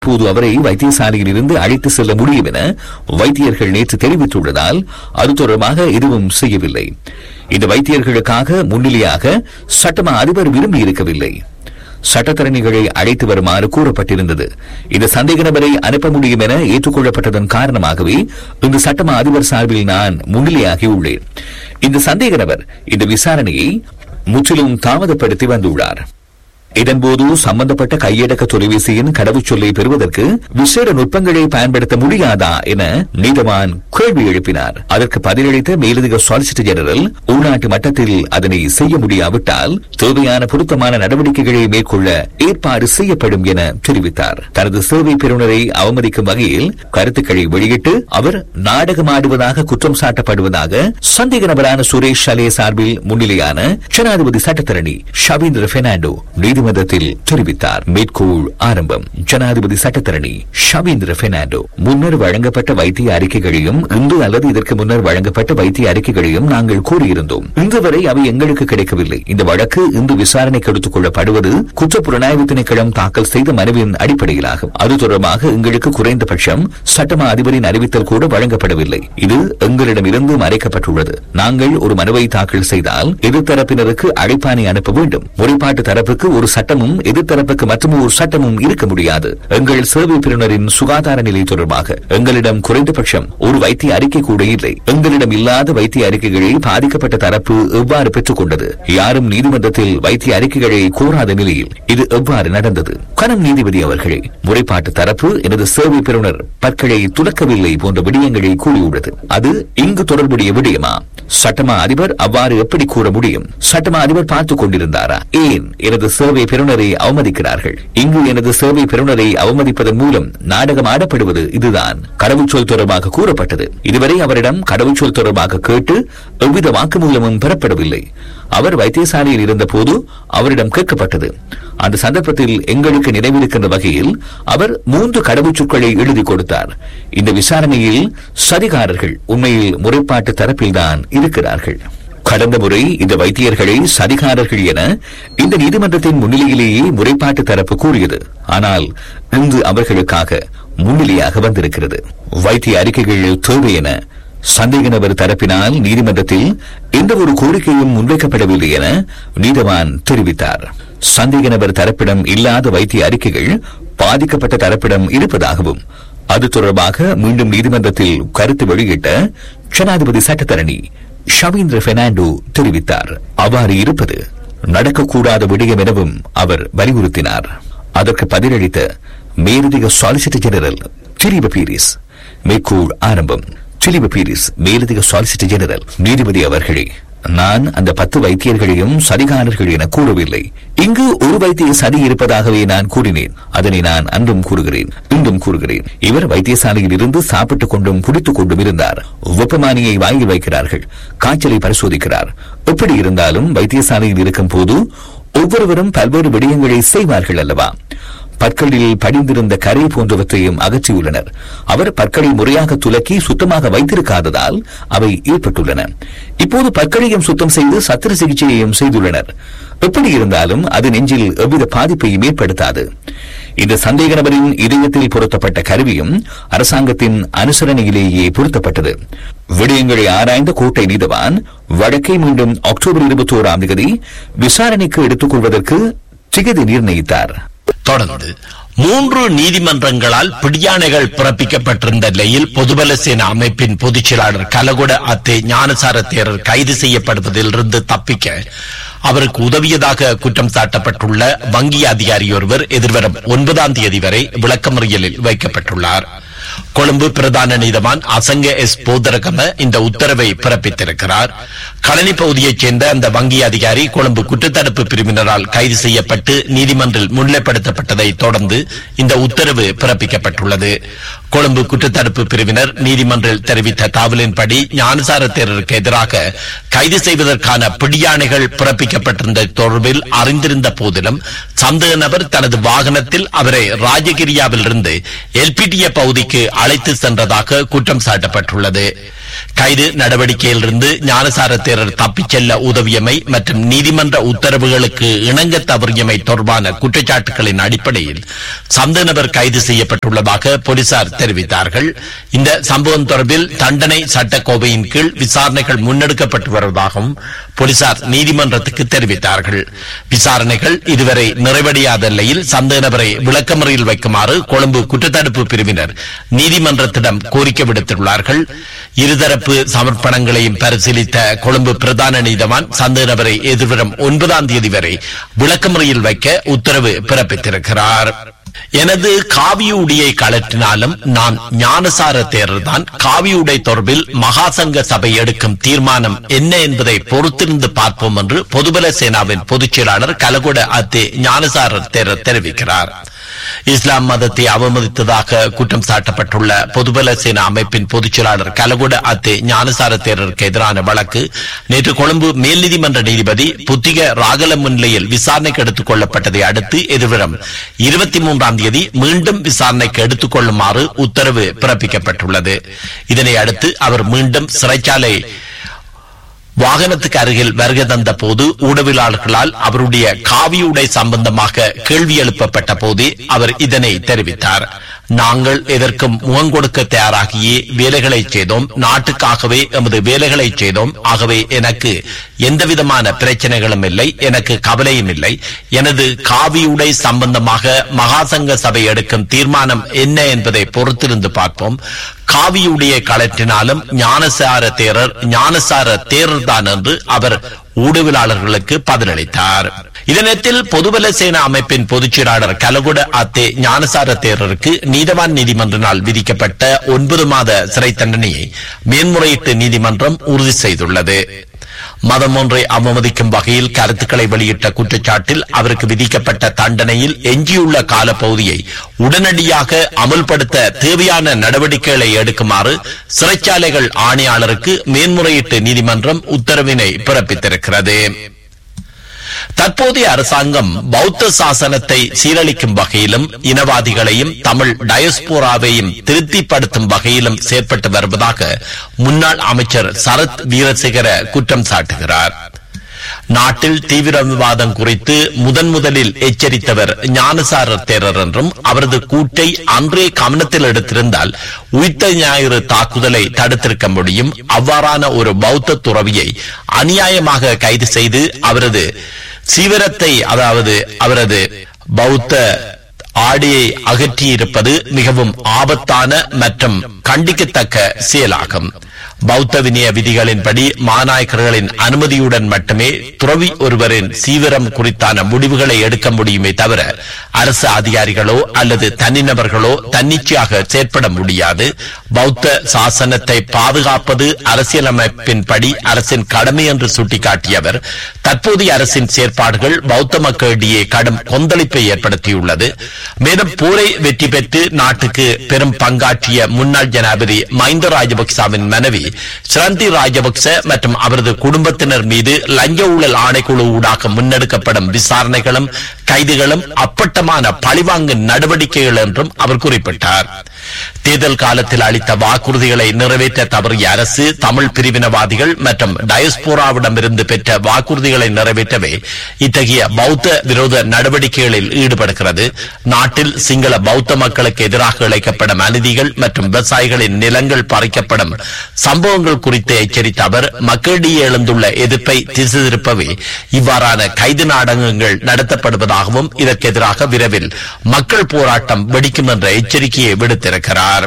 இப்போது அவரை வைத்தியசாலையில் இருந்து அழைத்து செல்ல முடியும் என வைத்தியர்கள் நேற்று தெரிவித்துள்ளதால் அது தொடர்பாக எதுவும் செய்யவில்லை இந்த வைத்தியர்களுக்காக முன்னிலையாக சட்டமா அதிபர் விரும்பி இருக்கவில்லை சட்டத்தரணிகளை அழைத்து வருமாறு கூறப்பட்டிருந்தது இந்த சந்தேக நபரை அனுப்ப முடியும் என ஏற்றுக்கொள்ளப்பட்டதன் காரணமாகவே இந்த சட்டமா அதிபர் சார்பில் நான் முன்னிலையாகியுள்ளேன் இந்த சந்தேக நபர் இந்த விசாரணையை முற்றிலும் தாமதப்படுத்தி வந்துள்ளார் இதன்போது சம்பந்தப்பட்ட கையடக்க தொலைபேசியின் கடவுச்சொல்லை பெறுவதற்கு விசேட நுட்பங்களை பயன்படுத்த முடியாதா என நீதவான் கேள்வி எழுப்பினார் அதற்கு பதிலளித்த மேலதிக சாலிசிட்டர் ஜெனரல் உள்நாட்டு மட்டத்தில் அதனை செய்ய முடியாவிட்டால் தேவையான பொருத்தமான நடவடிக்கைகளை மேற்கொள்ள ஏற்பாடு செய்யப்படும் என தெரிவித்தார் தனது சேவை பெறுநரை அவமதிக்கும் வகையில் கருத்துக்களை வெளியிட்டு அவர் நாடகமாடுவதாக குற்றம் சாட்டப்படுவதாக சந்தேக நபரான சுரேஷ் அலே சார்பில் முன்னிலையான ஜனாதிபதி சட்டத்தரணி ஷவீந்திர பெர்னாண்டோ நீதிமன்றத்தில் தெரிவித்தார் மேற்கோள் ஆரம்பம் ஜனாதிபதி சட்டத்தரணி ஷவீந்திர பெர்னாண்டோ முன்னர் வழங்கப்பட்ட வைத்திய அறிக்கைகளையும் இன்று அல்லது இதற்கு முன்னர் வழங்கப்பட்ட வைத்திய அறிக்கைகளையும் நாங்கள் கூறியிருந்தோம் இன்று வரை அவை எங்களுக்கு கிடைக்கவில்லை இந்த வழக்கு இன்று விசாரணைக்கு எடுத்துக் கொள்ளப்படுவது குற்ற புலனாய்வு திணைக்களம் தாக்கல் செய்த மனுவின் அடிப்படையிலாகும் அது தொடர்பாக எங்களுக்கு குறைந்தபட்சம் சட்டமா அதிபரின் அறிவித்தல் கூட வழங்கப்படவில்லை இது எங்களிடமிருந்து மறைக்கப்பட்டுள்ளது நாங்கள் ஒரு மனுவை தாக்கல் செய்தால் எதிர்த்தரப்பினருக்கு அழைப்பானை அனுப்ப வேண்டும் முறைப்பாட்டு தரப்புக்கு ஒரு சட்டமும் எதிர்த்தரப்புக்கு மற்றும் ஒரு சட்டமும் இருக்க முடியாது எங்கள் சேவை பெறுநரின் சுகாதார நிலை தொடர்பாக எங்களிடம் குறைந்தபட்சம் ஒரு வைத்திய அறிக்கை கூட இல்லை எங்களிடம் இல்லாத வைத்திய அறிக்கைகளை பாதிக்கப்பட்ட தரப்பு எவ்வாறு பெற்றுக் கொண்டது யாரும் நீதிமன்றத்தில் வைத்திய அறிக்கைகளை கோராத நிலையில் இது எவ்வாறு நடந்தது கனம் நீதிபதி அவர்களே முறைப்பாட்டு தரப்பு எனது சேவை பெறுநர் பற்களை துலக்கவில்லை போன்ற விடயங்களை கூறியுள்ளது அது இங்கு தொடர்புடைய விடயமா சட்டமா அதிபர் அவ்வாறு எப்படி கூற முடியும் சட்டமா அதிபர் பார்த்துக் கொண்டிருந்தாரா ஏன் எனது சேவை பெறுநரை அவமதிக்கிறார்கள் இங்கு எனது சேவை பெறுநரை அவமதிப்பதன் மூலம் நாடகம் ஆடப்படுவது இதுதான் கடவுச்சொல் தொடர்பாக கூறப்பட்டது இதுவரை அவரிடம் கடவுச்சொல் தொடர்பாக கேட்டு எவ்வித வாக்குமூலமும் பெறப்படவில்லை அவர் வைத்தியசாலையில் இருந்தபோது அவரிடம் கேட்கப்பட்டது அந்த சந்தர்ப்பத்தில் எங்களுக்கு நினைவிருக்கின்ற வகையில் அவர் மூன்று கடவுச்சொற்களை எழுதி கொடுத்தார் இந்த விசாரணையில் சதிகாரர்கள் உண்மையில் முறைப்பாட்டு தரப்பில்தான் இருக்கிறார்கள் கடந்த முறை இந்த வைத்தியர்களை சதிகாரர்கள் என இந்த நீதிமன்றத்தின் முன்னிலையிலேயே முறைப்பாட்டு தரப்பு கூறியது ஆனால் இன்று அவர்களுக்காக முன்னிலையாக வந்திருக்கிறது வைத்திய அறிக்கைகள் தேவை என சந்தேக நபர் தரப்பினால் நீதிமன்றத்தில் எந்த ஒரு கோரிக்கையும் முன்வைக்கப்படவில்லை என நீதவான் தெரிவித்தார் சந்தேக நபர் தரப்பிடம் இல்லாத வைத்திய அறிக்கைகள் பாதிக்கப்பட்ட தரப்பிடம் இருப்பதாகவும் அது தொடர்பாக மீண்டும் நீதிமன்றத்தில் கருத்து வெளியிட்ட ஜனாதிபதி சட்டத்தரணி ஷவீந்திர பெர்னாண்டோ தெரிவித்தார் அவ்வாறு இருப்பது நடக்கக்கூடாத விடயம் எனவும் அவர் வலியுறுத்தினார் அதற்கு பதிலளித்த மேலதிக சாலிசிட்டர் ஜெனரல் திரிப பீரிஸ் மேற்கோள் ஆரம்பம் திலிப பீரிஸ் மேலதிக சாலிசிட்டர் ஜெனரல் நீதிபதி அவர்களே நான் அந்த பத்து வைத்தியர்களையும் சதிகாரர்கள் என கூறவில்லை இங்கு ஒரு வைத்திய சதி இருப்பதாகவே நான் கூறினேன் அதனை நான் அன்றும் கூறுகிறேன் இன்றும் கூறுகிறேன் இவர் வைத்தியசாலையில் இருந்து சாப்பிட்டுக் கொண்டும் குடித்துக் கொண்டும் இருந்தார் வெப்பமானியை வாங்கி வைக்கிறார்கள் காய்ச்சலை பரிசோதிக்கிறார் எப்படி இருந்தாலும் வைத்தியசாலையில் இருக்கும் போது ஒவ்வொருவரும் பல்வேறு விடயங்களை செய்வார்கள் அல்லவா பற்களில் படிந்திருந்த கரை போன்றவற்றையும் அகற்றியுள்ளனர் அவர் பற்களை முறையாக துலக்கி சுத்தமாக வைத்திருக்காததால் அவை ஏற்பட்டுள்ளன இப்போது பற்களையும் சுத்தம் செய்து சத்திர சிகிச்சையையும் செய்துள்ளனர் எப்படி இருந்தாலும் அது நெஞ்சில் எவ்வித பாதிப்பையும் ஏற்படுத்தாது இந்த சந்தேக நபரின் இதயத்தில் பொருத்தப்பட்ட கருவியும் அரசாங்கத்தின் அனுசரணையிலேயே பொருத்தப்பட்டது விடயங்களை ஆராய்ந்த கோட்டை நீதவான் வழக்கை மீண்டும் அக்டோபர் இருபத்தி ஓராம் தேதி விசாரணைக்கு எடுத்துக் கொள்வதற்கு திகதி நிர்ணயித்தார் தொடர்ந்து மூன்று நீதிமன்றங்களால் பிடியாணைகள் பிறப்பிக்கப்பட்டிருந்த நிலையில் பொதுபல சேனா அமைப்பின் பொதுச் செயலாளர் கலகொட அத்தே ஞானசார தேரர் கைது செய்யப்படுவதிலிருந்து தப்பிக்க அவருக்கு உதவியதாக குற்றம் சாட்டப்பட்டுள்ள வங்கி அதிகாரி ஒருவர் எதிர்வரும் ஒன்பதாம் தேதி வரை விளக்கமறியலில் வைக்கப்பட்டுள்ளார் கொழும்பு பிரதான நீதவான் அசங்க எஸ் போதரகம இந்த உத்தரவை பிறப்பித்திருக்கிறார் களனி பகுதியைச் சேர்ந்த அந்த வங்கி அதிகாரி கொழும்பு குற்றத்தடுப்பு பிரிவினரால் கைது செய்யப்பட்டு நீதிமன்றில் முன்னிலைப்படுத்தப்பட்டதை தொடர்ந்து இந்த உத்தரவு பிறப்பிக்கப்பட்டுள்ளது கொழும்பு குற்றத்தடுப்பு பிரிவினர் நீதிமன்றில் தெரிவித்த தகவலின்படி ஞானசார தேரருக்கு எதிராக கைது செய்வதற்கான பிடியாணைகள் பிறப்பிக்கப்பட்டிருந்த தொடர்பில் அறிந்திருந்த போதிலும் சந்தேக நபர் தனது வாகனத்தில் அவரை ராஜகிரியாவில் இருந்து எல்பிடிய பகுதிக்கு அழைத்து சென்றதாக குற்றம் சாட்டப்பட்டுள்ளது கைது நடவடிக்கையிலிருந்து ஞானசார தேரர் தப்பிச் செல்ல உதவியமை மற்றும் நீதிமன்ற உத்தரவுகளுக்கு இணங்க தவறியமை தொடர்பான குற்றச்சாட்டுகளின் அடிப்படையில் சந்த நபர் கைது செய்யப்பட்டுள்ளதாக போலீசார் தெரிவித்தார்கள் இந்த சம்பவம் தொடர்பில் தண்டனை சட்டக்கோவையின் கீழ் விசாரணைகள் முன்னெடுக்கப்பட்டு வருவதாகவும் போலீசார் நீதிமன்றத்துக்கு தெரிவித்தார்கள் விசாரணைகள் இதுவரை நிறைவடையாத நிலையில் சந்தேக நபரை விளக்கமறையில் வைக்குமாறு கொழும்பு குற்றத்தடுப்பு பிரிவினர் நீதிமன்றத்திடம் கோரிக்கை விடுத்துள்ளார்கள் இருதரப்பு சமர்ப்பணங்களையும் பரிசீலித்த கொழும்பு பிரதான நீதவான் சந்தேக நபரை எதிர்வரும் ஒன்பதாம் தேதி வரை விளக்கமறையில் வைக்க உத்தரவு பிறப்பித்திருக்கிறார் எனது காவியுடியை கலற்றினாலும் நான் ஞானசார தேரர் தான் காவியுடை தொடர்பில் மகாசங்க சபை எடுக்கும் தீர்மானம் என்ன என்பதை பொறுத்திருந்து பார்ப்போம் என்று பொதுபல சேனாவின் பொதுச் செயலாளர் கலகுட அத்தே ஞானசார தேரர் தெரிவிக்கிறார் இஸ்லாம் மதத்தை அவமதித்ததாக குற்றம் சாட்டப்பட்டுள்ள பொதுபல சேனா அமைப்பின் பொதுச் செயலாளர் கலகுட அத்தே ஞானசார தேரருக்கு எதிரான வழக்கு நேற்று கொழும்பு மேல் நீதிமன்ற நீதிபதி புத்திக ராகல முன்னிலையில் விசாரணைக்கு எடுத்துக் கொள்ளப்பட்டதை அடுத்து எதிர்வரும் இருபத்தி மூன்றாம் தேதி மீண்டும் விசாரணைக்கு எடுத்துக் கொள்ளுமாறு உத்தரவு பிறப்பிக்கப்பட்டுள்ளது இதனை அடுத்து அவர் மீண்டும் சிறைச்சாலை வாகனத்துக்கு அருகில் வருகை தந்த போது ஊடகவியலாளர்களால் அவருடைய காவியுடை சம்பந்தமாக கேள்வி எழுப்பப்பட்ட போதே அவர் இதனை தெரிவித்தார் நாங்கள் எதற்கும் முகம் கொடுக்க தயாராகியே வேலைகளை செய்தோம் நாட்டுக்காகவே எமது வேலைகளை செய்தோம் ஆகவே எனக்கு எந்தவிதமான பிரச்சனைகளும் இல்லை எனக்கு கவலையும் இல்லை எனது காவியுடை சம்பந்தமாக மகாசங்க சபை எடுக்கும் தீர்மானம் என்ன என்பதை பொறுத்திருந்து பார்ப்போம் காவியுடைய கலற்றினாலும் ஞானசார தேரர் ஞானசார தேரர் தான் என்று அவர் ஊடகவியலாளர்களுக்கு பதிலளித்தார் இதனத்தில் பொதுபல சேனா அமைப்பின் பொதுச் செயலாளர் கலகுட அத்தே ஞானசார தேரருக்கு நீதவான் நீதிமன்றினால் விதிக்கப்பட்ட ஒன்பது மாத சிறை தண்டனையை மேன்முறையீட்டு நீதிமன்றம் உறுதி செய்துள்ளது மதம் ஒன்றை அவமதிக்கும் வகையில் கருத்துக்களை வெளியிட்ட குற்றச்சாட்டில் அவருக்கு விதிக்கப்பட்ட தண்டனையில் எஞ்சியுள்ள காலப்பகுதியை உடனடியாக அமல்படுத்த தேவையான நடவடிக்கைகளை எடுக்குமாறு சிறைச்சாலைகள் ஆணையாளருக்கு மேன்முறையீட்டு நீதிமன்றம் உத்தரவினை பிறப்பித்திருக்கிறது தற்போதைய அரசாங்கம் பௌத்த சாசனத்தை சீரழிக்கும் வகையிலும் இனவாதிகளையும் தமிழ் டயஸ்போராவையும் திருப்திப்படுத்தும் வகையிலும் செயற்பட்டு வருவதாக முன்னாள் அமைச்சர் சரத் வீரசேகர குற்றம் சாட்டுகிறார் நாட்டில் தீவிரவாதம் குறித்து முதன் முதலில் எச்சரித்தவர் ஞானசாரர் தேரர் என்றும் அவரது கூட்டை அன்றே கவனத்தில் எடுத்திருந்தால் உயிர்த்த ஞாயிறு தாக்குதலை தடுத்திருக்க முடியும் அவ்வாறான ஒரு பௌத்த துறவியை அநியாயமாக கைது செய்து அவரது சீவிரத்தை அதாவது அவரது பௌத்த ஆடியை அகற்றியிருப்பது மிகவும் ஆபத்தான மற்றும் கண்டிக்கத்தக்க செயலாகும் பௌத்த வினய விதிகளின்படி மாநாயக்கர்களின் அனுமதியுடன் மட்டுமே துறவி ஒருவரின் சீவிரம் குறித்தான முடிவுகளை எடுக்க முடியுமே தவிர அரசு அதிகாரிகளோ அல்லது தனிநபர்களோ தன்னிச்சையாக செயற்பட முடியாது பௌத்த சாசனத்தை பாதுகாப்பது அரசியலமைப்பின்படி அரசின் கடமை என்று சுட்டிக்காட்டியவர் தற்போதைய அரசின் செயற்பாடுகள் பௌத்த மக்களிடையே கடும் கொந்தளிப்பை ஏற்படுத்தியுள்ளது மேலும் போரை வெற்றி பெற்று நாட்டுக்கு பெரும் பங்காற்றிய முன்னாள் ஜனாதிபதி மஹிந்த ராஜபக்சாவின் மனைவி சிரந்தி ராஜபக்ச மற்றும் அவரது குடும்பத்தினர் மீது லஞ்ச ஊழல் ஆணைக்குழு ஊடாக முன்னெடுக்கப்படும் விசாரணைகளும் கைதுகளும் அப்பட்டமான பழிவாங்கு நடவடிக்கைகள் என்றும் அவர் குறிப்பிட்டார் தேர்தல் காலத்தில் அளித்த வாக்குறுதிகளை நிறைவேற்ற தவறிய அரசு தமிழ் பிரிவினவாதிகள் மற்றும் டயஸ்போராவிடமிருந்து பெற்ற வாக்குறுதிகளை நிறைவேற்றவே இத்தகைய பௌத்த விரோத நடவடிக்கைகளில் ஈடுபடுகிறது நாட்டில் சிங்கள பௌத்த மக்களுக்கு எதிராக இழைக்கப்படும் அநீதிகள் மற்றும் விவசாயிகளின் நிலங்கள் பறிக்கப்படும் சம்பவங்கள் குறித்து எச்சரித்த அவர் மக்களிடையே எழுந்துள்ள எதிர்ப்பை திசை திருப்பவே இவ்வாறான கைது நாடகங்கள் நடத்தப்படுவதாகவும் இதற்கு எதிராக விரைவில் மக்கள் போராட்டம் வெடிக்கும் என்ற எச்சரிக்கையை விடுத்திருக்கிறார்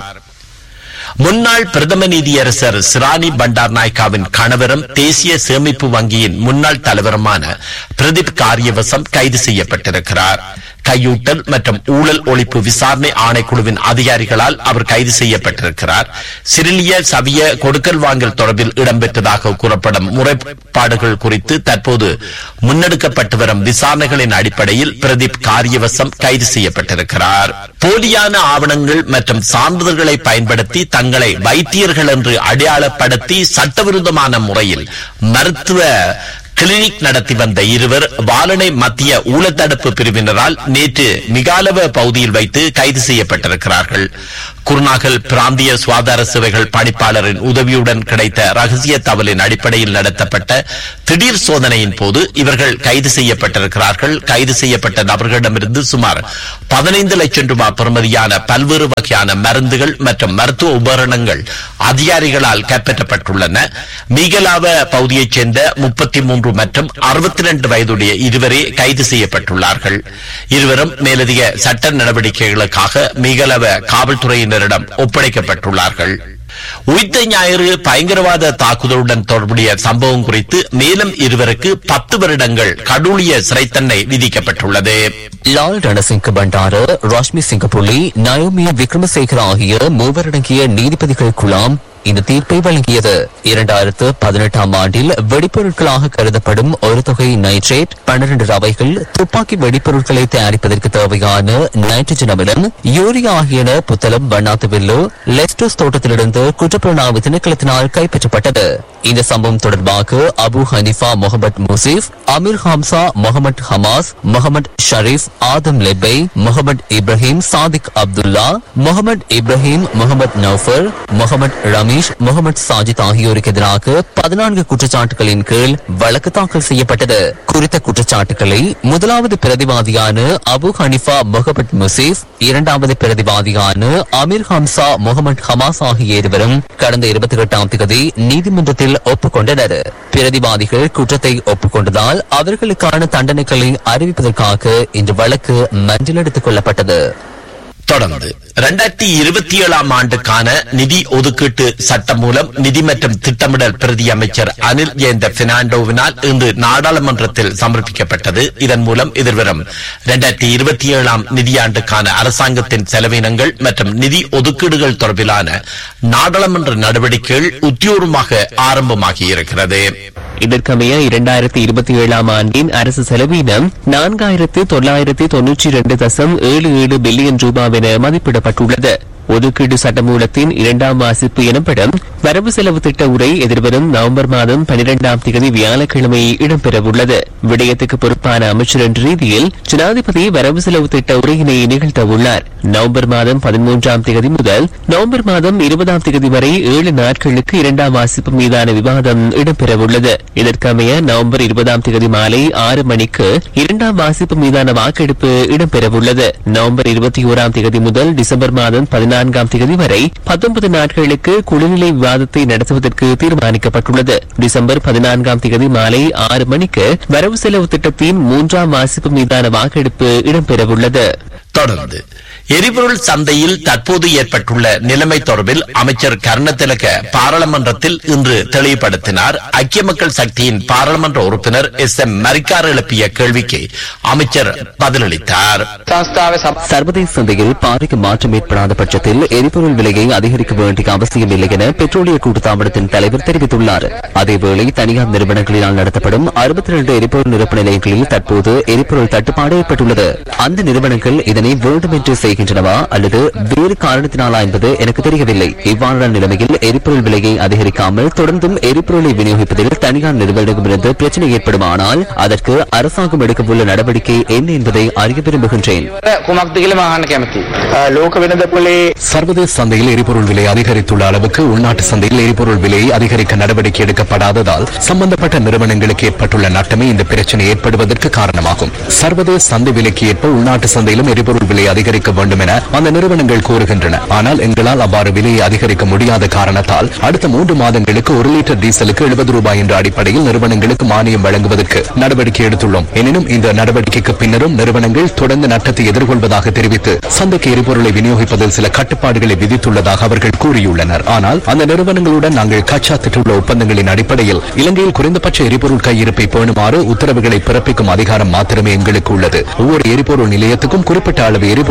முன்னாள் பிரதம நீதியரசர் சிராணி பண்டார் நாயக்காவின் கணவரும் தேசிய சேமிப்பு வங்கியின் முன்னாள் தலைவருமான பிரதீப் காரியவசம் கைது செய்யப்பட்டிருக்கிறார் கையூட்டல் மற்றும் ஊழல் ஒழிப்பு விசாரணை ஆணைக்குழுவின் அதிகாரிகளால் அவர் கைது செய்யப்பட்டிருக்கிறார் சிறிலிய சவிய கொடுக்கல் வாங்கல் தொடர்பில் இடம்பெற்றதாக கூறப்படும் முறைப்பாடுகள் குறித்து தற்போது முன்னெடுக்கப்பட்டு வரும் விசாரணைகளின் அடிப்படையில் பிரதீப் காரியவசம் கைது செய்யப்பட்டிருக்கிறார் போலியான ஆவணங்கள் மற்றும் சான்றிதழ்களை பயன்படுத்தி தங்களை வைத்தியர்கள் என்று அடையாளப்படுத்தி சட்டவிரோதமான முறையில் மருத்துவ கிளினிக் நடத்தி வந்த இருவர் வாலனை மத்திய ஊழத்தடுப்பு பிரிவினரால் நேற்று மிகாலவ பகுதியில் வைத்து கைது செய்யப்பட்டிருக்கிறார்கள் குருநாகல் பிராந்திய சுகாதார சேவைகள் பணிப்பாளரின் உதவியுடன் கிடைத்த ரகசிய தகவலின் அடிப்படையில் நடத்தப்பட்ட திடீர் சோதனையின் போது இவர்கள் கைது செய்யப்பட்டிருக்கிறார்கள் கைது செய்யப்பட்ட நபர்களிடமிருந்து சுமார் பதினைந்து லட்சம் ரூபாய் பெறுமதியான பல்வேறு வகையான மருந்துகள் மற்றும் மருத்துவ உபகரணங்கள் அதிகாரிகளால் கைப்பற்றப்பட்டுள்ளன மீகலாவ பகுதியைச் சேர்ந்த முப்பத்தி மூன்று மற்றும் அறுபத்தி ரெண்டு வயதுடைய இருவரே கைது செய்யப்பட்டுள்ளார்கள் இருவரும் மேலதிக சட்ட நடவடிக்கைகளுக்காக மீகலவ காவல்துறையினரிடம் ஒப்படைக்கப்பட்டுள்ளார்கள் உயிர்த்த ஞாயிறு பயங்கரவாத தாக்குதலுடன் தொடர்புடைய சம்பவம் குறித்து மேலும் இருவருக்கு பத்து வருடங்கள் கடூழிய சிறை தண்டனை விதிக்கப்பட்டுள்ளது லால் ரணசிங்க பண்டார ராஷ்மி சிங்கப்புள்ளி நயோமி விக்ரமசேகர் ஆகிய மூவரடங்கிய நீதிபதிகள் குழாம் இந்த தீர்ப்பை வழங்கியது இரண்டாயிரத்து பதினெட்டாம் ஆண்டில் வெடிப்பொருட்களாக கருதப்படும் ஒரு தொகை நைட்ரேட் பன்னிரண்டு ரவைகள் துப்பாக்கி வெடிப்பொருட்களை தயாரிப்பதற்கு தேவையான நைட்ரஜன் அமிலம் யூரியா ஆகியன புத்தளம் பன்னாத்துவில்லோ லெஸ்டோஸ் தோட்டத்திலிருந்து குற்றப்புலனாய்வு திணைக்களத்தினால் கைப்பற்றப்பட்டது இந்த சம்பவம் தொடர்பாக அபு ஹனிஃபா முகமது முசீப் அமீர் ஹம்சா முகமது ஹமாஸ் முகமது ஷரீப் ஆதம் லெபை முகமது இப்ராஹிம் சாதிக் அப்துல்லா முகமது இப்ராஹிம் முகமது நௌஃபர் முகமது ரமீஷ் முகமது சாஜித் ஆகியோருக்கு எதிராக பதினான்கு குற்றச்சாட்டுகளின் கீழ் வழக்கு தாக்கல் செய்யப்பட்டது குறித்த குற்றச்சாட்டுகளை முதலாவது பிரதிவாதியான அபு ஹனிஃபா முகமது முசீப் இரண்டாவது பிரதிவாதியான அமீர் ஹம்சா முகமது ஹமாஸ் ஆகிய இருவரும் கடந்த இருபத்தி எட்டாம் தேதி நீதிமன்றத்தில் ஒப்புக்கொண்டனர் பிரதிவாதிகள் குற்றத்தை ஒப்புக்கொண்டதால் அவர்களுக்கான தண்டனைகளை அறிவிப்பதற்காக இன்று வழக்கு மஞ்சள் எடுத்துக் கொள்ளப்பட்டது தொடர்ந்து இரண்டாயிரத்தி இருபத்தி ஏழாம் ஆண்டுக்கான நிதி ஒதுக்கீட்டு சட்டம் மூலம் நிதி மற்றும் திட்டமிடல் பிரதி அமைச்சர் அனில் ஜெயந்த பெர்னாண்டோவினால் இன்று நாடாளுமன்றத்தில் சமர்ப்பிக்கப்பட்டது இதன் மூலம் எதிர்வரும் இரண்டாயிரத்தி இருபத்தி ஏழாம் நிதியாண்டுக்கான அரசாங்கத்தின் செலவினங்கள் மற்றும் நிதி ஒதுக்கீடுகள் தொடர்பிலான நாடாளுமன்ற நடவடிக்கைகள் உத்தியோகமாக ஆரம்பமாகி இருக்கிறது இதற்கமைய இரண்டாயிரத்தி இருபத்தி ஏழாம் ஆண்டின் அரசு செலவீனம் நான்காயிரத்து தொள்ளாயிரத்து தொன்னூற்றி இரண்டு தசம் ஏழு ஏழு பில்லியன் ரூபாவென மதிப்பிடப்பட்டுள்ளது ஒதுக்கீடு சட்டமூலத்தின் இரண்டாம் வாசிப்பு எனப்படும் வரவு செலவு திட்ட உரை எதிர்வரும் நவம்பர் மாதம் பனிரெண்டாம் தேதி வியாழக்கிழமை இடம்பெறவுள்ளது விடயத்துக்கு பொறுப்பான அமைச்சர் என்ற ரீதியில் ஜனாதிபதி வரவு செலவு திட்ட உரையினை நிகழ்த்தவுள்ளார் நவம்பர் மாதம் பதிமூன்றாம் தேதி முதல் நவம்பர் மாதம் இருபதாம் தேதி வரை ஏழு நாட்களுக்கு இரண்டாம் வாசிப்பு மீதான விவாதம் இடம்பெறவுள்ளது இதற்கமைய நவம்பர் இருபதாம் தேதி மாலை ஆறு மணிக்கு இரண்டாம் வாசிப்பு மீதான வாக்கெடுப்பு இடம்பெறவுள்ளது நவம்பர் இருபத்தி ஓராம் தேதி முதல் டிசம்பர் மாதம் பதினான்காம் தேதி வரை பத்தொன்பது நாட்களுக்கு குழுநிலை விவாதத்தை நடத்துவதற்கு தீர்மானிக்கப்பட்டுள்ளது டிசம்பர் பதினான்காம் தேதி மாலை ஆறு மணிக்கு வரவு செலவு திட்டத்தின் மூன்றாம் வாசிப்பு மீதான வாக்கெடுப்பு இடம்பெறவுள்ளது தொடர்ந்து எரிபொருள் சந்தையில் தற்போது ஏற்பட்டுள்ள நிலைமை தொடர்பில் அமைச்சர் கருணத்திலக பாராளுமன்றத்தில் இன்று தெளிவுபடுத்தினார் ஐக்கிய மக்கள் சக்தியின் பாராளுமன்ற உறுப்பினர் எஸ் எம் மரிக்கார் எழுப்பிய கேள்விக்கு அமைச்சர் பதிலளித்தார் சர்வதேச சந்தையில் பாதைக்கு மாற்றம் ஏற்படாத பட்சத்தில் எரிபொருள் விலையை அதிகரிக்க வேண்டிய அவசியம் இல்லை என பெட்ரோலிய கூட்டுத்தாபனத்தின் தலைவர் தெரிவித்துள்ளார் அதேவேளை தனியார் நிறுவனங்களினால் நடத்தப்படும் அறுபத்தி இரண்டு எரிபொருள் நிரப்பு நிலையங்களில் தற்போது எரிபொருள் தட்டுப்பாடு ஏற்பட்டுள்ளது அந்த நிறுவனங்கள் இதனை வேண்டுமென்று செய்கின்றனவா அல்லது வேறு காரணத்தினாலா என்பது எனக்கு தெரியவில்லை இவ்வாறான நிலைமையில் எரிபொருள் விலையை அதிகரிக்காமல் தொடர்ந்தும் எரிபொருளை விநியோகிப்பதில் தனியார் நிறுவனங்களிடமிருந்து பிரச்சனை ஏற்படுமானால் அதற்கு அரசாங்கம் எடுக்கவுள்ள நடவடிக்கை என்ன என்பதை அறிய விரும்புகின்றேன் කුමක්ද කියලා මහන්න කැමති. ලෝක වෙනද පොලේ சர்வதேச சந்தையில் எரிபொருள் விலை அதிகரித்துள்ள அளவுக்கு உள்நாட்டு சந்தையில் எரிபொருள் விலையை அதிகரிக்க நடவடிக்கை எடுக்கப்படாததால் சம்பந்தப்பட்ட நிறுவனங்களுக்கு ஏற்பட்டுள்ள நட்டமே இந்த பிரச்சனை ஏற்படுவதற்கு காரணமாகும் சர்வதேச சந்தை விலைக்கு ஏற்ப உள்நாட்டு சந்தையிலும் எரிபொருள் விலை அதிகரிக்க வேண்டும் என அந்த நிறுவனங்கள் கூறுகின்றன ஆனால் எங்களால் அவ்வாறு விலையை அதிகரிக்க முடியாத காரணத்தால் அடுத்த மூன்று மாதங்களுக்கு ஒரு லிட்டர் டீசலுக்கு எழுபது ரூபாய் என்ற அடிப்படையில் நிறுவனங்களுக்கு மானியம் வழங்குவதற்கு நடவடிக்கை எடுத்துள்ளோம் எனினும் இந்த நடவடிக்கைக்கு பின்னரும் நிறுவனங்கள் தொடர்ந்து நட்டத்தை எதிர்கொள்வதாக தெரிவித்து சந்தைக்கு எரிபொருளை விநியோகிப்பதில் சில கட்டுப்பாடுகளை விதித்துள்ளதாக அவர்கள் கூறியுள்ளனர் ஆனால் அந்த நிறுவனங்களுடன் நாங்கள் கச்சா திட்டுள்ள ஒப்பந்தங்களின் அடிப்படையில் இலங்கையில் குறைந்தபட்ச எரிபொருள் கையிருப்பை பேணுமாறு உத்தரவுகளை பிறப்பிக்கும் அதிகாரம் மாத்திரமே எங்களுக்கு உள்ளது ஒவ்வொரு எரிபொருள் நிலையத்துக்கும் குறிப்பிட்ட அளவு எரிபொருளை விநியோகிக்க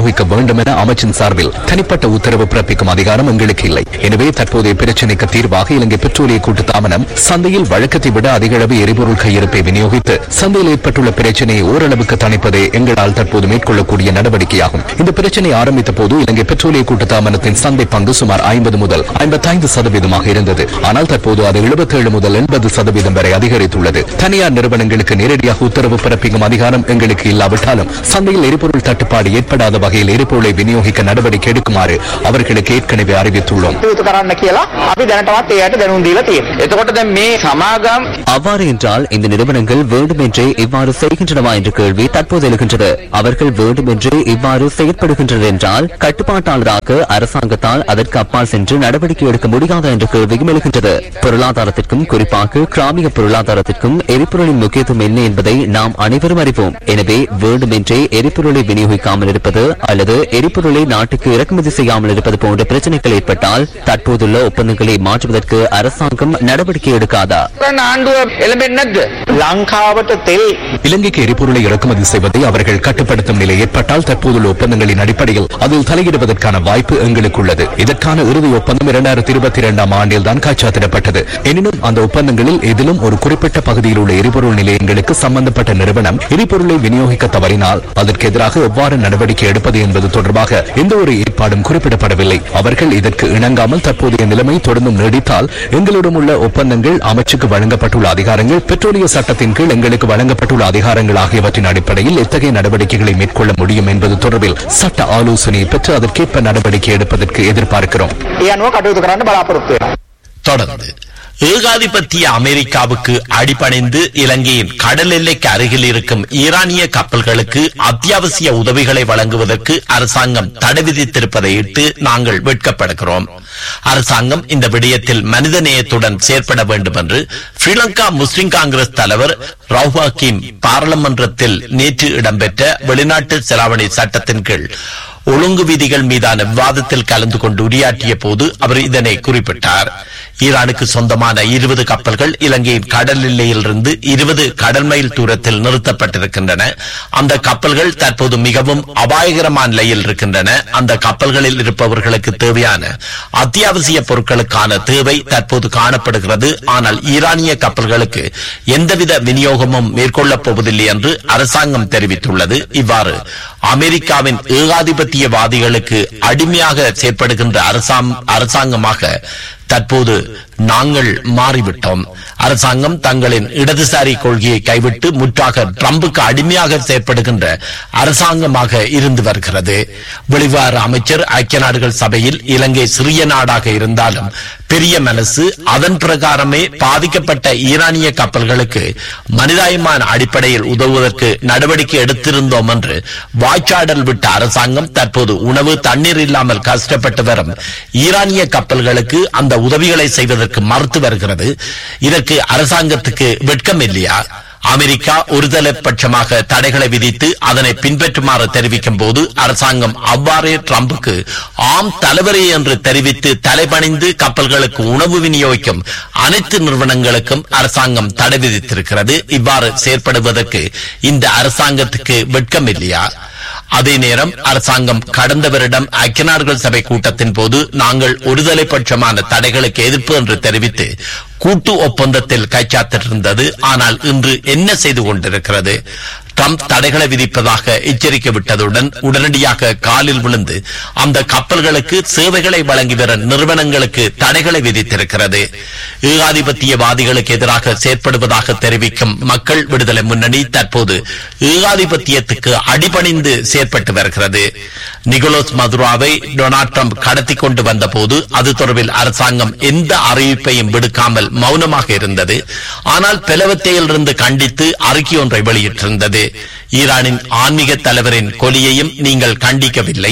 விநியோகிக்க வேண்டும் என அமைச்சின் சார்பில் தனிப்பட்ட உத்தரவு பிறப்பிக்கும் அதிகாரம் எங்களுக்கு இல்லை எனவே தற்போதைய பிரச்சினைக்கு தீர்வாக இலங்கை பெட்ரோலிய கூட்டுத்தாபனம் சந்தையில் வழக்கத்தை விட அதிக அளவு எரிபொருள் கையிருப்பை விநியோகித்து சந்தையில் ஏற்பட்டுள்ள பிரச்சினையை ஓரளவுக்கு தணிப்பதே எங்களால் தற்போது மேற்கொள்ளக்கூடிய நடவடிக்கையாகும் இந்த பிரச்சினை ஆரம்பித்த போது இலங்கை பெட்ரோலிய கூட்டுத்தாபனத்தின் சந்தை பங்கு சுமார் ஐம்பது முதல் ஐம்பத்தைந்து சதவீதமாக இருந்தது ஆனால் தற்போது அது 77 முதல் எண்பது சதவீதம் வரை அதிகரித்துள்ளது தனியார் நிறுவனங்களுக்கு நேரடியாக உத்தரவு பிறப்பிக்கும் அதிகாரம் எங்களுக்கு இல்லாவிட்டாலும் சந்தையில் எரிபொருள் தட்டுப்பாடு ஏற்படாத வகையில் எரிபொருளை விநியோகிக்க நடவடிக்கை எடுக்குமாறு அவர்களுக்கு ஏற்கனவே அறிவித்துள்ளோம் කටයුතු කරන්න කියලා අපි දැනටමත් එයාට දැනුම් දීලා තියෙනවා. එතකොට දැන් මේ සමාගම් அவ்வாறு என்றால் இந்த நிறுவனங்கள் வேண்டுமென்றே இவ்வாறு செய்கின்றனவா என்ற கேள்வி தற்போது எழுகின்றது அவர்கள் வேண்டுமென்றே இவ்வாறு செயற்படுகின்றனர் என்றால் கட்டுப்பாட்டாளராக அரசாங்கத்தால் அதற்கு அப்பால் சென்று நடவடிக்கை எடுக்க முடியாதா என்ற கேள்வியும் எழுகின்றது பொருளாதாரத்திற்கும் குறிப்பாக கிராமிய பொருளாதாரத்திற்கும் எரிபொருளின் முக்கியத்துவம் என்ன என்பதை நாம் அனைவரும் அறிவோம் எனவே வேண்டுமென்றே எரிபொருளை விநியோகிக்காமல் இருப்பது அல்லது எரிபொருளை நாட்டுக்கு இறக்குமதி செய்யாமல் இருப்பது போன்ற பிரச்சனைகள் ஏற்பட்டால் தற்போதுள்ள ஒப்பந்தங்களை மாற்றுவதற்கு அரசாங்கம் நடவடிக்கை எடுக்காதா කරන ආණ්ඩුව එළඹෙන්නේ නැද්ද? ලංකාවට තෙල් இலங்கைக்கு எரிபொருளை இறக்குமதி செய்வதை அவர்கள் கட்டுப்படுத்தும் நிலை ஏற்பட்டால் தற்போதுள்ள ஒப்பந்தங்களின் அடிப்படையில் அதில் தலையிடுவதற்கான வாய்ப்பு எங்களுக்கு உள்ளது இதற்கான இறுதி ஒப்பந்தம் இரண்டாயிரத்தி இருபத்தி இரண்டாம் ஆண்டில் தான் காய்ச்சாத்திடப்பட்டது எனினும் அந்த ஒப்பந்தங்களில் எதிலும் ஒரு குறிப்பிட்ட பகுதியில் உள்ள எரிபொருள் நிலையங்களுக்கு சம்பந்தப்பட்ட நிறுவனம் எரிபொருளை விநியோகிக்க தவறினால் அதற்கு எதிராக எவ்வாறு நடவடிக்கை எடுப்பது என்பது தொடர்பாக எந்த ஒரு ஏற்பாடும் குறிப்பிடப்படவில்லை அவர்கள் இதற்கு இணங்காமல் தற்போதைய நிலைமை தொடர்ந்தும் நீடித்தால் எங்களிடம் உள்ள ஒப்பந்தங்கள் அமைச்சுக்கு வழங்கப்பட்டுள்ள அதிகாரங்கள் பெட்ரோலிய சட்டத்தின் கீழ் எங்களுக்கு வழங்கப்பட்டுள்ள அதிகாரங்கள் ஆகியவற்றின் அடிப்படையில் எத்தகைய நடவடிக்கைகளை மேற்கொள்ள முடியும் என்பது தொடர்பில் சட்ட ஆலோசனை பெற்று அதற்கேற்ப நடவடிக்கை எடுப்பதற்கு எதிர்பார்க்கிறோம் ඒ අනුව කටයුතු කරන්න බලාපොරොත්තු වෙනවා. தொடர்ந்து ஏகாதிபத்திய அமெரிக்காவுக்கு அடிபணிந்து இலங்கையின் கடல் எல்லைக்கு அருகில் இருக்கும் ஈரானிய கப்பல்களுக்கு அத்தியாவசிய உதவிகளை வழங்குவதற்கு அரசாங்கம் தடை விதித்திருப்பதை இட்டு நாங்கள் வெட்கப்படுகிறோம் அரசாங்கம் இந்த விடயத்தில் மனித நேயத்துடன் செயற்பட வேண்டும் என்று ஸ்ரீலங்கா முஸ்லிம் காங்கிரஸ் தலைவர் ரவுப் ஹக்கீம் பாராளுமன்றத்தில் நேற்று இடம்பெற்ற வெளிநாட்டு செலாவணி சட்டத்தின் கீழ் ஒழுங்கு விதிகள் மீதான விவாதத்தில் கலந்து கொண்டு உரையாற்றிய போது அவர் இதனை குறிப்பிட்டார் ஈரானுக்கு சொந்தமான இருபது கப்பல்கள் இலங்கையின் கடல் எல்லையிலிருந்து இருபது கடல் மைல் தூரத்தில் நிறுத்தப்பட்டிருக்கின்றன அந்த கப்பல்கள் தற்போது மிகவும் அபாயகரமான நிலையில் இருக்கின்றன அந்த கப்பல்களில் இருப்பவர்களுக்கு தேவையான அத்தியாவசிய பொருட்களுக்கான தேவை தற்போது காணப்படுகிறது ஆனால் ஈரானிய கப்பல்களுக்கு எந்தவித விநியோகமும் மேற்கொள்ளப் போவதில்லை என்று அரசாங்கம் தெரிவித்துள்ளது இவ்வாறு அமெரிக்காவின் ஏகாதிபத்தியவாதிகளுக்கு அடிமையாக செயற்படுகின்ற அரசாம் அரசாங்கமாக தற்போது நாங்கள் மாறிவிட்டோம் அரசாங்கம் தங்களின் இடதுசாரி கொள்கையை கைவிட்டு முற்றாக ட்ரம்புக்கு அடிமையாக செயற்படுகின்ற அரசாங்கமாக இருந்து வருகிறது வெளிவார அமைச்சர் ஐக்கிய நாடுகள் சபையில் இலங்கை சிறிய நாடாக இருந்தாலும் பெரிய மனசு அதன் பிரகாரமே பாதிக்கப்பட்ட ஈரானிய கப்பல்களுக்கு மனிதாயமான அடிப்படையில் உதவுவதற்கு நடவடிக்கை எடுத்திருந்தோம் என்று வாய்ச்சாடல் விட்ட அரசாங்கம் தற்போது உணவு தண்ணீர் இல்லாமல் கஷ்டப்பட்டு வரும் ஈரானிய கப்பல்களுக்கு அந்த உதவிகளை செய்வதற்கு மறுத்து வருகிறது இதற்கு அரசாங்கத்துக்கு வெட்கம் இல்லையா அமெரிக்கா ஒருதலைப்பட்சமாக தடைகளை விதித்து அதனை பின்பற்றுமாறு தெரிவிக்கும் போது அரசாங்கம் அவ்வாறே ட்ரம்புக்கு ஆம் தலைவரே என்று தெரிவித்து தலைபணிந்து கப்பல்களுக்கு உணவு விநியோகிக்கும் அனைத்து நிறுவனங்களுக்கும் அரசாங்கம் தடை விதித்திருக்கிறது இவ்வாறு செயற்படுவதற்கு இந்த அரசாங்கத்துக்கு வெட்கம் இல்லையா அதே நேரம் அரசாங்கம் கடந்த வருடம் ஐக்கிய நாடுகள் சபை கூட்டத்தின் போது நாங்கள் ஒருதலைப்பட்சமான தடைகளுக்கு எதிர்ப்பு என்று தெரிவித்து கூட்டு ஒப்பந்தத்தில் கைச்சாத்திட்டிருந்தது ஆனால் இன்று என்ன செய்து கொண்டிருக்கிறது ட்ரம்ப் தடைகளை விதிப்பதாக எச்சரிக்கை விட்டதுடன் உடனடியாக காலில் விழுந்து அந்த கப்பல்களுக்கு சேவைகளை வழங்கி வரும் நிறுவனங்களுக்கு தடைகளை விதித்திருக்கிறது ஏகாதிபத்தியவாதிகளுக்கு எதிராக செயற்படுவதாக தெரிவிக்கும் மக்கள் விடுதலை முன்னணி தற்போது ஏகாதிபத்தியத்துக்கு அடிபணிந்து செயற்பட்டு வருகிறது நிகோலஸ் மதுராவை டொனால்ட் ட்ரம்ப் கடத்தி கொண்டு வந்த போது அது தொடர்பில் அரசாங்கம் எந்த அறிவிப்பையும் விடுக்காமல் மௌனமாக இருந்தது ஆனால் பிளவத்தையிலிருந்து கண்டித்து அறிக்கை ஒன்றை வெளியிட்டிருந்தது ஈரானின் ஆன்மீக தலைவரின் கொலியையும் நீங்கள் கண்டிக்கவில்லை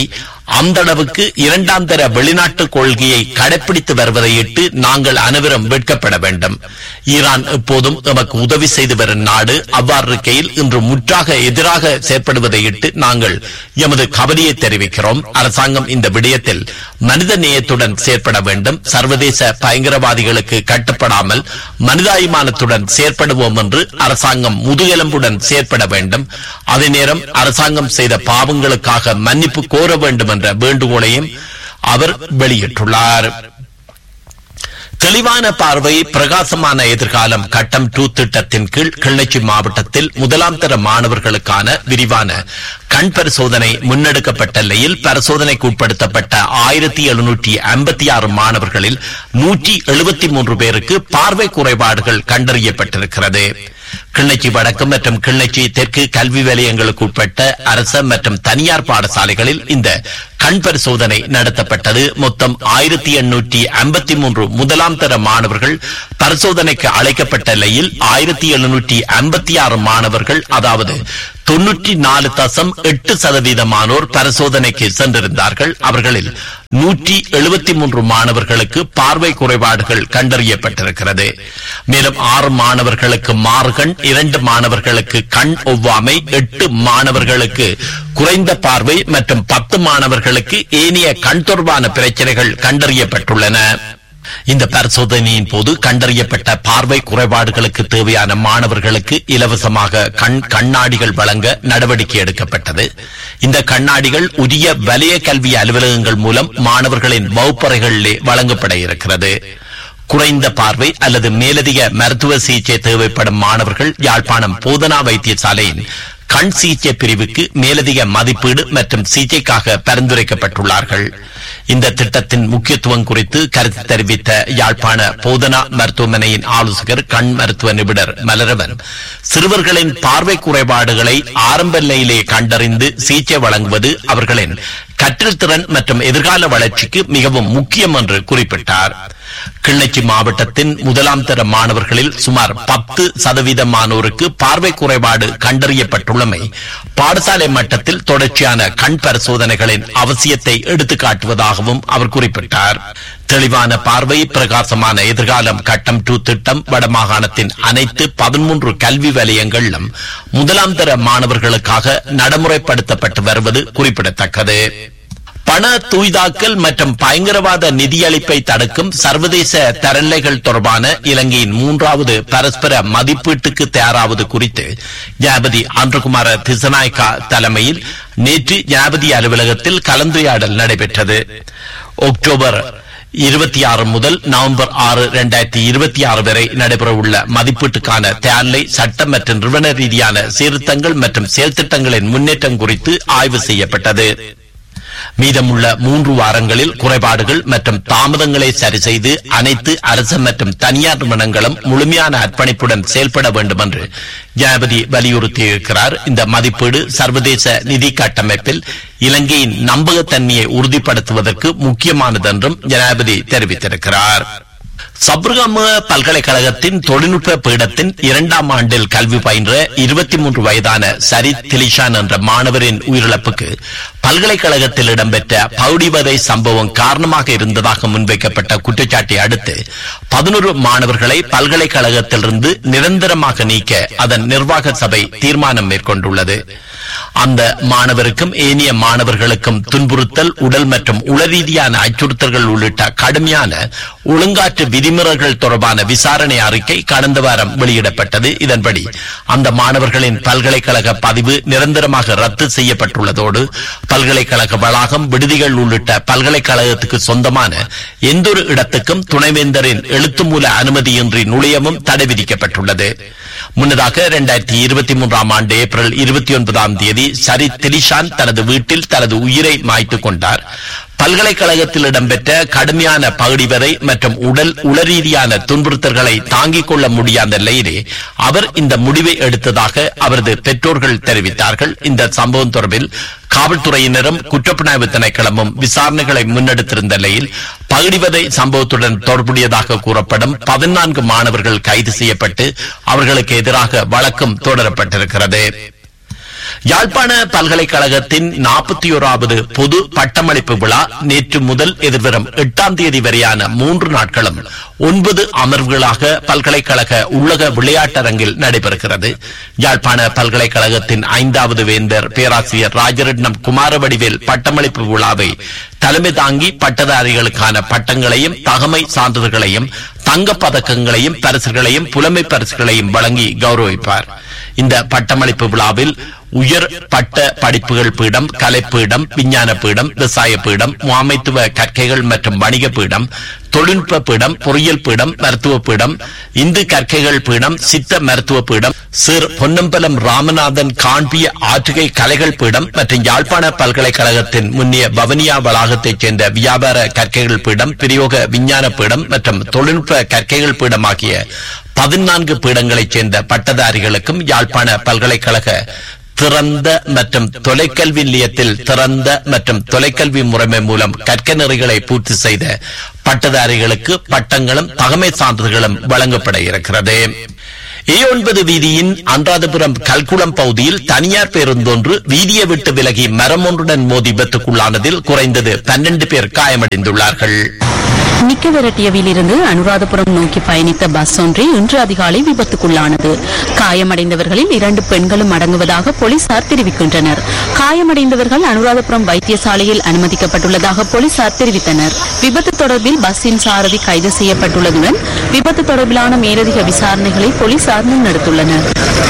அந்த அளவுக்கு இரண்டாம் தர வெளிநாட்டு கொள்கையை கடைபிடித்து வருவதையிட்டு நாங்கள் அனைவரும் வெட்கப்பட வேண்டும் ஈரான் எப்போதும் எமக்கு உதவி செய்து வரும் நாடு அவ்வாறு இருக்கையில் இன்று முற்றாக எதிராக செயற்படுவதையிட்டு நாங்கள் எமது கவலையை தெரிவிக்கிறோம் அரசாங்கம் இந்த விடயத்தில் மனித நேயத்துடன் செயற்பட வேண்டும் சர்வதேச பயங்கரவாதிகளுக்கு கட்டுப்படாமல் மனிதாபிமானத்துடன் செயற்படுவோம் என்று அரசாங்கம் முதுகெலும்புடன் செயற்பட வேண்டும் அதே நேரம் அரசாங்கம் செய்த பாவங்களுக்காக மன்னிப்பு கோர வேண்டும் என்ற வேண்டுகோளையும் அவர் வெளியிட்டுள்ளார் தெளிவான பார்வை பிரகாசமான எதிர்காலம் கட்டம் டூ திட்டத்தின் கீழ் கிள்ளச்சி மாவட்டத்தில் முதலாம் தர மாணவர்களுக்கான விரிவான கண் பரிசோதனை முன்னெடுக்கப்பட்ட நிலையில் பரிசோதனைக்கு உட்படுத்தப்பட்ட ஆயிரத்தி எழுநூற்றி ஐம்பத்தி ஆறு மாணவர்களில் நூற்றி எழுபத்தி மூன்று பேருக்கு பார்வை குறைபாடுகள் கண்டறியப்பட்டிருக்கிறது கிள்ளச்சி வடக்கு மற்றும் கிள்ளச்சி தெற்கு கல்வி நிலையங்களுக்கு உட்பட்ட அரச மற்றும் தனியார் பாடசாலைகளில் இந்த கண் பரிசோதனை நடத்தப்பட்டது மொத்தம் ஆயிரத்தி எண்ணூற்றி ஐம்பத்தி மூன்று முதலாம் தர மாணவர்கள் பரிசோதனைக்கு அழைக்கப்பட்ட நிலையில் ஆயிரத்தி எழுநூற்றி ஐம்பத்தி ஆறு மாணவர்கள் அதாவது தொன்னூற்றி நாலு தசம் எட்டு சதவீதமானோர் பரிசோதனைக்கு சென்றிருந்தார்கள் அவர்களில் நூற்றி எழுபத்தி மூன்று மாணவர்களுக்கு பார்வை குறைபாடுகள் கண்டறியப்பட்டிருக்கிறது மேலும் ஆறு மாணவர்களுக்கு மாறுகண் இரண்டு மாணவர்களுக்கு கண் ஒவ்வாமை எட்டு மாணவர்களுக்கு குறைந்த பார்வை மற்றும் பத்து மாணவர்களுக்கு ஏனைய கண் தொடர்பான பிரச்சனைகள் கண்டறியப்பட்டுள்ளன இந்த பரிசோதனையின் போது கண்டறியப்பட்ட பார்வை குறைபாடுகளுக்கு தேவையான மாணவர்களுக்கு இலவசமாக கண் கண்ணாடிகள் வழங்க நடவடிக்கை எடுக்கப்பட்டது இந்த கண்ணாடிகள் உரிய வலய கல்வி அலுவலகங்கள் மூலம் மாணவர்களின் வகுப்பறைகளிலே வழங்கப்பட இருக்கிறது குறைந்த பார்வை அல்லது மேலதிக மருத்துவ சிகிச்சை தேவைப்படும் மாணவர்கள் யாழ்ப்பாணம் போதனா வைத்தியசாலையின் கண் சிகிச்சை பிரிவுக்கு மேலதிக மதிப்பீடு மற்றும் சிகிச்சைக்காக பரிந்துரைக்கப்பட்டுள்ளார்கள் இந்த திட்டத்தின் முக்கியத்துவம் குறித்து கருத்து தெரிவித்த யாழ்ப்பாண போதனா மருத்துவமனையின் ஆலோசகர் கண் மருத்துவ நிபுணர் மலரவன் சிறுவர்களின் பார்வை குறைபாடுகளை ஆரம்ப நிலையிலே கண்டறிந்து சிகிச்சை வழங்குவது அவர்களின் கற்றல் திறன் மற்றும் எதிர்கால வளர்ச்சிக்கு மிகவும் முக்கியம் என்று குறிப்பிட்டார் கிள்ளச்சி மாவட்டத்தின் முதலாம் தர மாணவர்களில் சுமார் பத்து சதவீதமானோருக்கு பார்வை குறைபாடு கண்டறியப்பட்டுள்ளமை பாடசாலை மட்டத்தில் தொடர்ச்சியான கண் பரிசோதனைகளின் அவசியத்தை எடுத்துக்காட்டுவதாகவும் அவர் குறிப்பிட்டார் தெளிவான பார்வை பிரகாசமான எதிர்காலம் கட்டம் டூ திட்டம் வடமாகாணத்தின் அனைத்து பதிமூன்று கல்வி வலயங்களிலும் முதலாம் தர மாணவர்களுக்காக நடைமுறைப்படுத்தப்பட்டு வருவது குறிப்பிடத்தக்கது பண தூய்தாக்கல் மற்றும் பயங்கரவாத நிதியளிப்பை தடுக்கும் சர்வதேச தரநிலைகள் தொடர்பான இலங்கையின் மூன்றாவது பரஸ்பர மதிப்பீட்டுக்கு தயாராவது குறித்து ஜனாபதி அன்றுகுமார திசநாயக்கா தலைமையில் நேற்று ஜனாபதி அலுவலகத்தில் கலந்துரையாடல் நடைபெற்றது அக்டோபர் இருபத்தி ஆறு முதல் நவம்பர் ஆறு இரண்டாயிரத்தி இருபத்தி ஆறு வரை நடைபெறவுள்ள மதிப்பீட்டுக்கான தேர்லை சட்டம் மற்றும் நிறுவன ரீதியான சீர்திருத்தங்கள் மற்றும் செயல்திட்டங்களின் முன்னேற்றம் குறித்து ஆய்வு செய்யப்பட்டது மீதமுள்ள மூன்று வாரங்களில் குறைபாடுகள் மற்றும் தாமதங்களை சரி செய்து அனைத்து அரசு மற்றும் தனியார் நிறுவனங்களும் முழுமையான அர்ப்பணிப்புடன் செயல்பட வேண்டும் என்று ஜனாபதி வலியுறுத்தியிருக்கிறார் இந்த மதிப்பீடு சர்வதேச நிதி கட்டமைப்பில் இலங்கையின் நம்பகத்தன்மையை உறுதிப்படுத்துவதற்கு முக்கியமானது என்றும் ஜனாபதி தெரிவித்திருக்கிறார் சப்ரகம பல்கலைக்கழகத்தின் தொழில்நுட்ப பீடத்தின் இரண்டாம் ஆண்டில் கல்வி பயின்ற இருபத்தி மூன்று வயதான சரித் திலிஷான் என்ற மாணவரின் உயிரிழப்புக்கு பல்கலைக்கழகத்தில் இடம்பெற்ற பவுடிவதை சம்பவம் காரணமாக இருந்ததாக முன்வைக்கப்பட்ட குற்றச்சாட்டை அடுத்து பதினோரு மாணவர்களை பல்கலைக்கழகத்திலிருந்து நிரந்தரமாக நீக்க அதன் நிர்வாக சபை தீர்மானம் மேற்கொண்டுள்ளது அந்த மாணவருக்கும் ஏனைய மாணவர்களுக்கும் துன்புறுத்தல் உடல் மற்றும் உளரீதியான அச்சுறுத்தல்கள் உள்ளிட்ட கடுமையான ஒழுங்காற்று விதிமுறைகள் தொடர்பான விசாரணை அறிக்கை கடந்த வாரம் வெளியிடப்பட்டது இதன்படி அந்த மாணவர்களின் பல்கலைக்கழக பதிவு நிரந்தரமாக ரத்து செய்யப்பட்டுள்ளதோடு பல்கலைக்கழக வளாகம் விடுதிகள் உள்ளிட்ட பல்கலைக்கழகத்துக்கு சொந்தமான எந்தொரு இடத்துக்கும் துணைவேந்தரின் எழுத்து மூல அனுமதியின்றி நுழையவும் தடை விதிக்கப்பட்டுள்ளது முன்னதாக இரண்டாயிரத்தி இருபத்தி மூன்றாம் ஆண்டு ஏப்ரல் இருபத்தி ஒன்பதாம் தேதி சரித் திலிஷான் தனது வீட்டில் தனது உயிரை மாய்த்துக் கொண்டார் பல்கலைக்கழகத்தில் இடம்பெற்ற கடுமையான பகுடிவதை மற்றும் உடல் உளரீதியான துன்புறுத்தல்களை தாங்கிக் கொள்ள முடியாத நிலையிலே அவர் இந்த முடிவை எடுத்ததாக அவரது பெற்றோர்கள் தெரிவித்தார்கள் இந்த சம்பவம் தொடர்பில் காவல்துறையினரும் குற்றப்புலனாய்வு திணைக்களமும் விசாரணைகளை முன்னெடுத்திருந்த நிலையில் பகுடிவதை சம்பவத்துடன் தொடர்புடையதாக கூறப்படும் பதினான்கு மாணவர்கள் கைது செய்யப்பட்டு அவர்களுக்கு எதிராக வழக்கும் தொடரப்பட்டிருக்கிறது யாழ்ப்பாண பல்கலைக்கழகத்தின் நாற்பத்தி ஓராவது பொது பட்டமளிப்பு விழா நேற்று முதல் எதிர்வரும் எட்டாம் தேதி வரையான மூன்று நாட்களும் ஒன்பது அமர்வுகளாக பல்கலைக்கழக உள்ளக விளையாட்டரங்கில் நடைபெறுகிறது யாழ்ப்பாண பல்கலைக்கழகத்தின் ஐந்தாவது வேந்தர் பேராசிரியர் ராஜரட்னம் குமாரவடிவேல் பட்டமளிப்பு விழாவை தலைமை தாங்கி பட்டதாரிகளுக்கான பட்டங்களையும் தகமை சான்றிதழ்களையும் தங்கப் பதக்கங்களையும் பரிசுகளையும் புலமை பரிசுகளையும் வழங்கி கௌரவிப்பார் இந்த பட்டமளிப்பு விழாவில் உயர் பட்ட படிப்புகள் பீடம் கலைப்பீடம் விஞ்ஞான பீடம் விவசாய பீடம் முகாமைத்துவ கற்கைகள் மற்றும் வணிக பீடம் தொழில்நுட்ப பீடம் பொறியியல் பீடம் மருத்துவ பீடம் இந்து கற்கைகள் பீடம் சித்த மருத்துவ பீடம் சிர் பொன்னம்பலம் ராமநாதன் காண்பிய ஆற்றுகை கலைகள் பீடம் மற்றும் யாழ்ப்பாண பல்கலைக்கழகத்தின் முன்னிய வவனியா வளாகத்தைச் சேர்ந்த வியாபார கற்கைகள் பீடம் பிரயோக விஞ்ஞான பீடம் மற்றும் தொழில்நுட்ப கற்கைகள் பீடம் ஆகிய பதினான்கு பீடங்களைச் சேர்ந்த பட்டதாரிகளுக்கும் யாழ்ப்பாண பல்கலைக்கழக திறந்த மற்றும் தொலைக்கல்வி நிலையத்தில் திறந்த மற்றும் தொலைக்கல்வி முறைமை மூலம் கற்க நெறிகளை பூர்த்தி செய்த பட்டதாரிகளுக்கு பட்டங்களும் தகமை சான்றிதழ்களும் வழங்கப்பட இருக்கிறது ஏ ஒன்பது வீதியின் அன்றாதபுரம் கல்குளம் பகுதியில் தனியார் பேருந்தொன்று வீதியை விட்டு விலகி மரம் ஒன்றுடன் மோதி விபத்துக்குள்ளானதில் குறைந்தது பன்னெண்டு பேர் காயமடைந்துள்ளார்கள் நிக்கவரட்டியவிலிருந்து அனுராதபுரம் நோக்கி பயணித்த பஸ் ஒன்றே இன்று அதிகாலை விபத்துக்குள்ளானது காயமடைந்தவர்களில் இரண்டு பெண்களும் அடங்குவதாக போலீசார் தெரிவிக்கின்றனர் காயமடைந்தவர்கள் அனுராதபுரம் வைத்தியசாலையில் அனுமதிக்கப்பட்டுள்ளதாக போலீசார் தெரிவித்தனர் விபத்து தொடர்பில் பஸ்ஸின் சாரதி கைது செய்யப்பட்டுள்ளதுடன் விபத்து தொடர்பிலான மேலதிக விசாரணைகளை போலீசார் முன்னெடுத்துள்ளனர்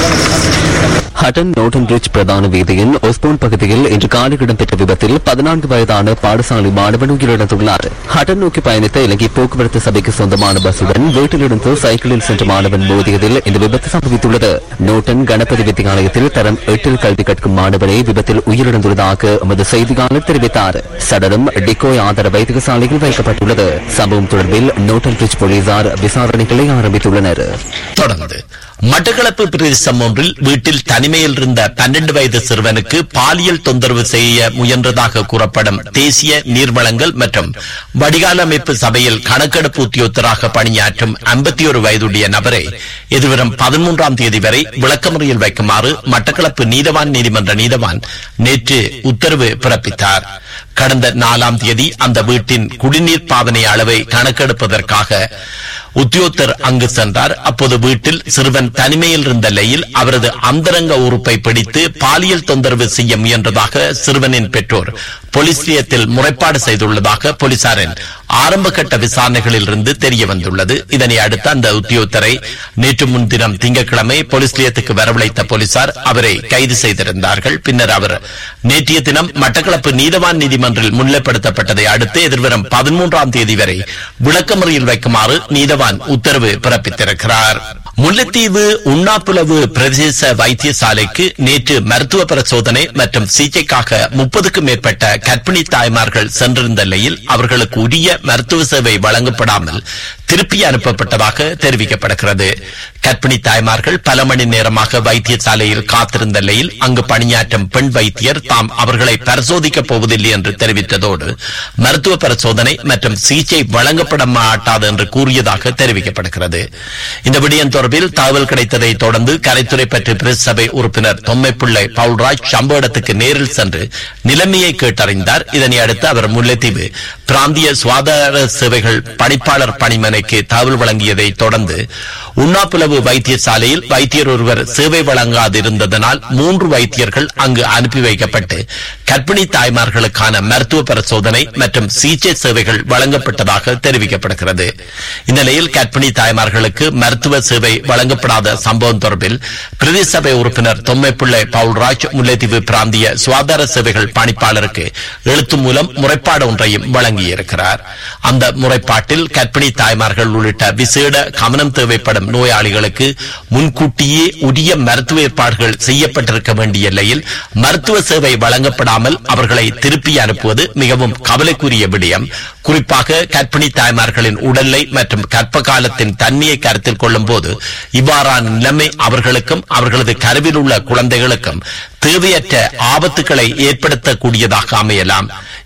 ஹட்டன் நோட்டன் பிரிட்ஜ் பிரதான வீதியின் ஒஸ்போன் பகுதியில் இன்று காலை இடம்பெற்ற விபத்தில் பதினான்கு வயதான பாடசாலை மாணவன் உயிரிழந்துள்ளார் ஹட்டன் நோக்கி பயணித்த இலங்கை போக்குவரத்து சபைக்கு சொந்தமான பஸ்ஸுடன் வீட்டிலிருந்து சைக்கிளில் சென்ற மாணவன் மோதியதில் இந்த விபத்து சம்பவித்துள்ளது நோட்டன் கணபதி வித்தியாலயத்தில் தரம் எட்டில் கல்வி கற்கும் மாணவனை விபத்தில் உயிரிழந்துள்ளதாக எமது செய்தியாளர் தெரிவித்தார் சடலம் டிகோய் ஆதார வைத்தியசாலையில் வைக்கப்பட்டுள்ளது சம்பவம் தொடர்பில் நோட்டன் பிரிட்ஜ் போலீசார் விசாரணைகளை ஆரம்பித்துள்ளனர் தொடர்ந்து மட்டக்களப்பு பிரதேசம் ஒன்றில் வீட்டில் தனிமையில் இருந்த பன்னெண்டு வயது சிறுவனுக்கு பாலியல் தொந்தரவு செய்ய முயன்றதாக கூறப்படும் தேசிய நீர்வளங்கள் மற்றும் வடிகால் அமைப்பு சபையில் கணக்கெடுப்பு உத்தியோகத்தராக பணியாற்றும் ஐம்பத்தி ஒரு வயதுடைய நபரை எதிர்வரும் பதிமூன்றாம் தேதி வரை விளக்கமுறையில் வைக்குமாறு மட்டக்களப்பு நீதவான் நீதிமன்ற நீதவான் நேற்று உத்தரவு பிறப்பித்தார் கடந்த நாலாம் தேதி அந்த வீட்டின் குடிநீர் பாவனை அளவை கணக்கெடுப்பதற்காக உத்தியோகத்தர் அங்கு சென்றார் அப்போது வீட்டில் சிறுவன் தனிமையில் இருந்த நிலையில் அவரது அந்தரங்க உறுப்பை பிடித்து பாலியல் தொந்தரவு செய்ய முயன்றதாக சிறுவனின் பெற்றோர் போலீஸ் நிலையத்தில் முறைப்பாடு செய்துள்ளதாக போலீசாரின் ஆரம்ப கட்ட விசாரணைகளில் இருந்து தெரிய வந்துள்ளது இதனை அடுத்து அந்த உத்தியோகத்தரை நேற்று முன்தினம் திங்கட்கிழமை போலீஸ் நிலையத்துக்கு வரவழைத்த போலீசார் அவரை கைது செய்திருந்தார்கள் பின்னர் அவர் நேற்றைய தினம் மட்டக்களப்பு நீதவான் நீதிமன்றில் முன்னிலைப்படுத்தப்பட்டதை அடுத்து எதிர்வரும் பதிமூன்றாம் தேதி வரை விளக்கமறியில் வைக்குமாறு நீதவான் உத்தரவு பிறப்பித்திருக்கிறார் முல்லைத்தீவு உண்ணாப்புலவு பிரதேச வைத்தியசாலைக்கு நேற்று மருத்துவ பரிசோதனை மற்றும் சிகிச்சைக்காக முப்பதுக்கும் மேற்பட்ட கர்ப்பிணி தாய்மார்கள் சென்றிருந்த நிலையில் அவர்களுக்கு உரிய மருத்துவ சேவை வழங்கப்படாமல் திருப்பி அனுப்பப்பட்டதாக தெரிவிக்கப்படுகிறது கர்ப்பிணி தாய்மார்கள் பல மணி நேரமாக வைத்தியசாலையில் காத்திருந்த நிலையில் அங்கு பணியாற்றும் பெண் வைத்தியர் தாம் அவர்களை பரிசோதிக்கப் போவதில்லை என்று தெரிவித்ததோடு மருத்துவ பரிசோதனை மற்றும் சிகிச்சை வழங்கப்பட மாட்டாது என்று கூறியதாக தெரிவிக்கப்படுகிறது இந்த விடயம் தொடர்பில் தகவல் கிடைத்ததை தொடர்ந்து கரைத்துறை பற்றி பிரஸ் சபை உறுப்பினர் தொம்மைப்பிள்ளை பவுல்ராஜ் சம்பவ இடத்துக்கு நேரில் சென்று நிலைமையை கேட்டறிந்தார் இதனை அடுத்து அவர் முல்லைத்தீவு பிராந்திய சுகாதார சேவைகள் பணிப்பாளர் பணிமனைக்கு தகவல் வழங்கியதை தொடர்ந்து உண்ணாப்புலவு வைத்தியசாலையில் வைத்தியர் ஒருவர் சேவை வழங்காதிருந்ததனால் மூன்று வைத்தியர்கள் அங்கு அனுப்பி வைக்கப்பட்டு கர்ப்பிணி தாய்மார்களுக்கான மருத்துவ பரிசோதனை மற்றும் சிகிச்சை சேவைகள் வழங்கப்பட்டதாக தெரிவிக்கப்படுகிறது இந்நிலையில் கர்ப்பிணி தாய்மார்களுக்கு மருத்துவ சேவை வழங்கப்படாத சம்பவம் தொடர்பில் பிரதேச சபை உறுப்பினர் தொம்மைப்பிள்ளை பவுல்ராஜ் முல்லைத்தீவு பிராந்திய சுகாதார சேவைகள் பணிப்பாளருக்கு எழுத்து மூலம் முறைப்பாடு ஒன்றையும் வழங்கியிருக்கிறார் அந்த முறைப்பாட்டில் கர்ப்பிணி தாய்மார்கள் உள்ளிட்ட விசேட கவனம் தேவைப்படும் நோயாளிகளுக்கு முன்கூட்டியே உரிய மருத்துவ ஏற்பாடுகள் செய்யப்பட்டிருக்க வேண்டிய நிலையில் மருத்துவ சேவை வழங்கப்படாமல் அவர்களை திருப்பி அனுப்புவது மிகவும் கவலைக்குரிய விடயம் குறிப்பாக கர்ப்பிணி தாய்மார்களின் உடல்நிலை மற்றும் கர்ப்ப காலத்தின் தன்மையை கருத்தில் கொள்ளும் போது இவ்வாறான நிலைமை அவர்களுக்கும் அவர்களது கருவில் உள்ள குழந்தைகளுக்கும் தேவையற்ற ஆபத்துக்களை ஏற்படுத்தக்கூடியதாக அமையலாம்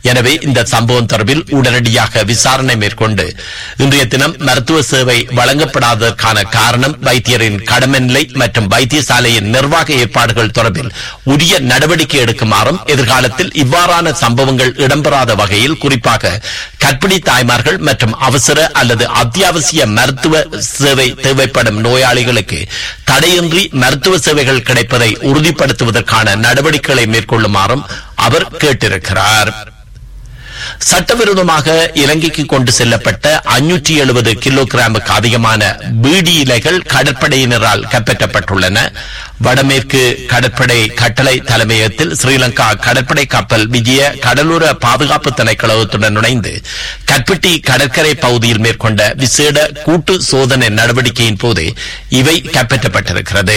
எனவே இந்த சம்பவம் தொடர்பில் உடனடியாக விசாரணை மேற்கொண்டு இன்றைய தினம் மருத்துவ சேவை வழங்கப்படாததற்கான காரணம் வைத்தியரின் கடமை நிலை மற்றும் வைத்தியசாலையின் நிர்வாக ஏற்பாடுகள் தொடர்பில் உரிய நடவடிக்கை எடுக்குமாறும் எதிர்காலத்தில் இவ்வாறான சம்பவங்கள் இடம்பெறாத வகையில் குறிப்பாக கர்ப்பிணி தாய்மார்கள் மற்றும் அவசர அல்லது அத்தியாவசிய மருத்துவ சேவை தேவைப்படும் நோயாளிகளுக்கு தடையின்றி மருத்துவ சேவைகள் கிடைப்பதை உறுதிப்படுத்துவதற்கான நடவடிக்கைகளை மேற்கொள்ளுமாறும் அவர் கேட்டிருக்கிறார் சட்டவிரோதமாக இலங்கைக்கு கொண்டு செல்லப்பட்ட அஞ்சூற்றி எழுபது கிலோகிராமுக்கு அதிகமான பீடி இலைகள் கடற்படையினரால் கைப்பற்றப்பட்டுள்ளன வடமேற்கு கடற்படை கட்டளை தலைமையகத்தில் ஸ்ரீலங்கா கடற்படை கப்பல் விஜய கடலோர பாதுகாப்பு திணைக்களத்துடன் இணைந்து கற்பிட்டி கடற்கரை பகுதியில் மேற்கொண்ட விசேட கூட்டு சோதனை நடவடிக்கையின் போது இவை கைப்பற்றப்பட்டிருக்கிறது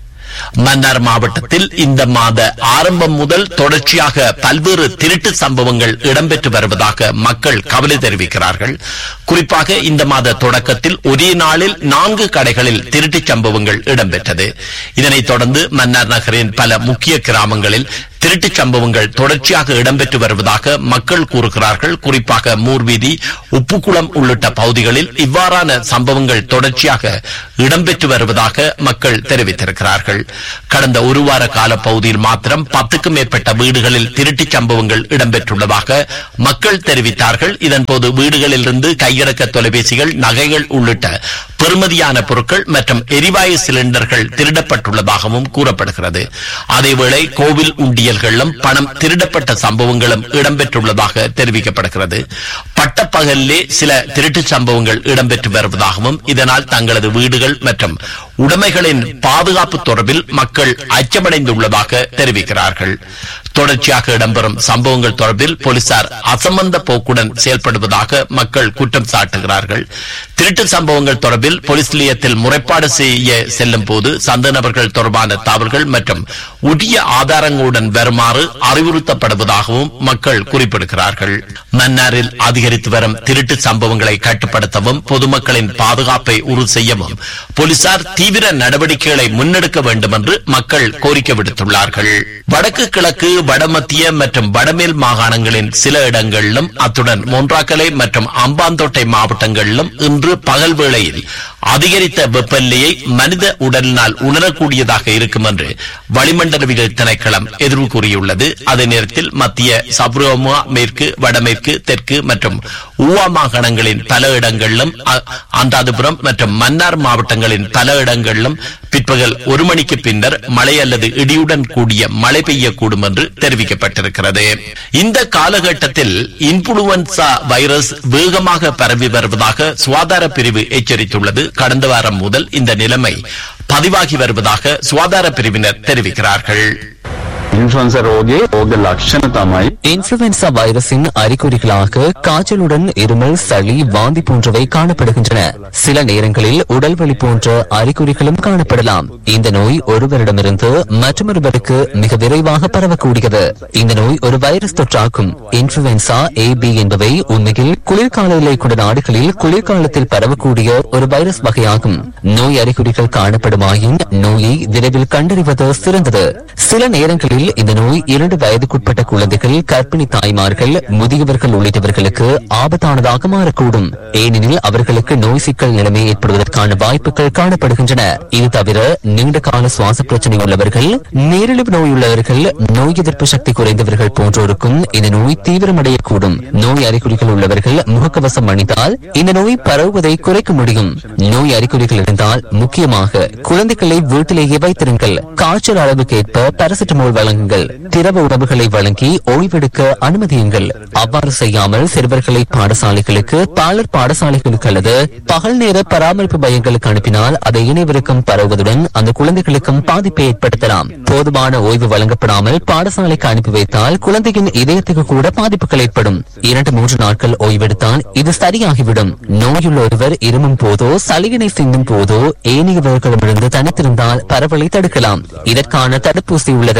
மன்னார் மாவட்டத்தில் இந்த மாத ஆரம்பம் முதல் தொடர்ச்சியாக பல்வேறு திருட்டு சம்பவங்கள் இடம்பெற்று வருவதாக மக்கள் கவலை தெரிவிக்கிறார்கள் குறிப்பாக இந்த மாத தொடக்கத்தில் ஒரே நாளில் நான்கு கடைகளில் திருட்டுச் சம்பவங்கள் இடம்பெற்றது இதனைத் தொடர்ந்து மன்னார் நகரின் பல முக்கிய கிராமங்களில் திருட்டுச் சம்பவங்கள் தொடர்ச்சியாக இடம்பெற்று வருவதாக மக்கள் கூறுகிறார்கள் குறிப்பாக மூர்வீதி உப்புக்குளம் உள்ளிட்ட பகுதிகளில் இவ்வாறான சம்பவங்கள் தொடர்ச்சியாக இடம்பெற்று வருவதாக மக்கள் தெரிவித்திருக்கிறார்கள் கடந்த ஒரு வார கால பகுதியில் மாத்திரம் பத்துக்கும் மேற்பட்ட வீடுகளில் திருட்டுச் சம்பவங்கள் இடம்பெற்றுள்ளதாக மக்கள் தெரிவித்தார்கள் இதன்போது வீடுகளில் இருந்து கையடக்க தொலைபேசிகள் நகைகள் உள்ளிட்ட பெறுமதியான பொருட்கள் மற்றும் எரிவாயு சிலிண்டர்கள் திருடப்பட்டுள்ளதாகவும் கூறப்படுகிறது அதேவேளை கோவில் உண்டியல்களிலும் பணம் திருடப்பட்ட சம்பவங்களும் இடம்பெற்றுள்ளதாக தெரிவிக்கப்படுகிறது பட்டப்பகலிலே சில திருட்டுச் சம்பவங்கள் இடம்பெற்று வருவதாகவும் இதனால் தங்களது வீடுகள் மற்றும் உடைமைகளின் பாதுகாப்பு தொடர்பில் மக்கள் அச்சமடைந்துள்ளதாக தெரிவிக்கிறார்கள் தொடர்ச்சியாக இடம்பெறும் சம்பவங்கள் தொடர்பில் போலீசார் அசம்பந்த போக்குடன் செயல்படுவதாக மக்கள் குற்றம் சாட்டுகிறார்கள் திருட்டு சம்பவங்கள் தொடர்பில் போலீஸ் நிலையத்தில் முறைப்பாடு செய்ய செல்லும் போது சந்த நபர்கள் தொடர்பான தகவல்கள் மற்றும் உரிய ஆதாரங்களுடன் வருமாறு அறிவுறுத்தப்படுவதாகவும் மக்கள் குறிப்பிடுகிறார்கள் மன்னாரில் அதிகரித்து வரும் திருட்டு சம்பவங்களை கட்டுப்படுத்தவும் பொதுமக்களின் பாதுகாப்பை உறுதி செய்யவும் போலீசார் தீவிர நடவடிக்கைகளை முன்னெடுக்க வேண்டும் என்று மக்கள் கோரிக்கை விடுத்துள்ளார்கள் வடக்கு கிழக்கு வடமத்திய மற்றும் வடமேல் மாகாணங்களின் சில இடங்களிலும் அத்துடன் மொன்றாக்கலை மற்றும் அம்பாந்தோட்டை மாவட்டங்களிலும் இன்று பகல் வேளையில் அதிகரித்த வெப்பநிலையை மனித உடலினால் உணரக்கூடியதாக இருக்கும் என்று வளிமண்டலவியல் திணைக்களம் எதிர்வு கூறியுள்ளது அதே நேரத்தில் மத்திய சப்ரோமா மேற்கு வடமேற்கு தெற்கு மற்றும் ஊவா மாகாணங்களின் பல இடங்களிலும் அ- அந்தாதிபுரம் மற்றும் மன்னார் மாவட்டங்களின் பல இடங்களிலும் பிற்பகல் ஒரு மணிக்கு பின்னர் மழை அல்லது இடியுடன் கூடிய மழை பெய்யக்கூடும் என்று தெரிவிக்கப்பட்டிருக்கிறது இந்த காலகட்டத்தில் இன்ஃபுளுவன்சா வைரஸ் வேகமாக பரவி வருவதாக சுகாதார பிரிவு எச்சரித்துள்ளது கடந்த வாரம் முதல் இந்த நிலைமை பதிவாகி வருவதாக சுகாதார பிரிவினர் தெரிவிக்கிறார்கள் ඉන්ෆන්ස රෝගේ රෝග ලක්ෂණ තමයි இன்ஃபுளுவென்சா வைரஸின் அறிகுறிகளாக காய்ச்சலுடன் இருமல் சளி வாந்தி போன்றவை காணப்படுகின்றன சில நேரங்களில் உடல் வலி போன்ற அறிகுறிகளும் காணப்படலாம் இந்த நோய் ஒருவரிடமிருந்து மற்றொருவருக்கு மிக விரைவாக பரவக்கூடியது இந்த நோய் ஒரு வைரஸ் தொற்றாகும் இன்ஃபுளுவென்சா ஏ பி என்பவை உண்மையில் குளிர்கால எல்லை கொண்ட நாடுகளில் குளிர்காலத்தில் பரவக்கூடிய ஒரு வைரஸ் வகையாகும் நோய் அறிகுறிகள் காணப்படுமாயின் நோயை விரைவில் கண்டறிவது சிறந்தது சில நேரங்களில் இந்த நோய் இரண்டு வயதுக்குட்பட்ட குழந்தைகள் கர்ப்பிணி தாய்மார்கள் முதியவர்கள் உள்ளிட்டவர்களுக்கு ஆபத்தானதாக மாறக்கூடும் ஏனெனில் அவர்களுக்கு நோய் சிக்கல் நிலைமை ஏற்படுவதற்கான வாய்ப்புகள் காணப்படுகின்றன இது தவிர நீண்ட கால சுவாச பிரச்சனை உள்ளவர்கள் நீரிழிவு நோய் உள்ளவர்கள் நோய் எதிர்ப்பு சக்தி குறைந்தவர்கள் போன்றோருக்கும் இந்த நோய் தீவிரமடையக்கூடும் நோய் அறிகுறிகள் உள்ளவர்கள் முகக்கவசம் அணிந்தால் இந்த நோய் பரவுவதை குறைக்க முடியும் நோய் அறிகுறிகள் இருந்தால் முக்கியமாக குழந்தைகளை வீட்டிலேயே வைத்திருங்கள் காய்ச்சல் அளவுக்கேற்ப பாராசிட்டமால் வழங்குங்கள் திரவ உணவுகளை வழங்கி ஓய்வெடுக்க அனுமதியுங்கள் அவ்வாறு செய்யாமல் சிறுவர்களை பாடசாலைகளுக்கு பாலர் பாடசாலைகளுக்கு அல்லது பகல் நேர பராமரிப்பு மையங்களுக்கு அனுப்பினால் அதை இணைவருக்கும் பரவுவதுடன் அந்த குழந்தைகளுக்கும் பாதிப்பை ஏற்படுத்தலாம் போதுமான ஓய்வு வழங்கப்படாமல் பாடசாலைக்கு அனுப்பி வைத்தால் குழந்தையின் இதயத்துக்கு கூட பாதிப்புகள் ஏற்படும் இரண்டு மூன்று நாட்கள் ஓய்வெடுத்தால் இது சரியாகிவிடும் நோயுள்ள ஒருவர் இருமும் போதோ சளியினை சிந்தும் போதோ ஏனையவர்களிடமிருந்து தனித்திருந்தால் பரவலை தடுக்கலாம் இதற்கான தடுப்பூசி உள்ளது இரண்டு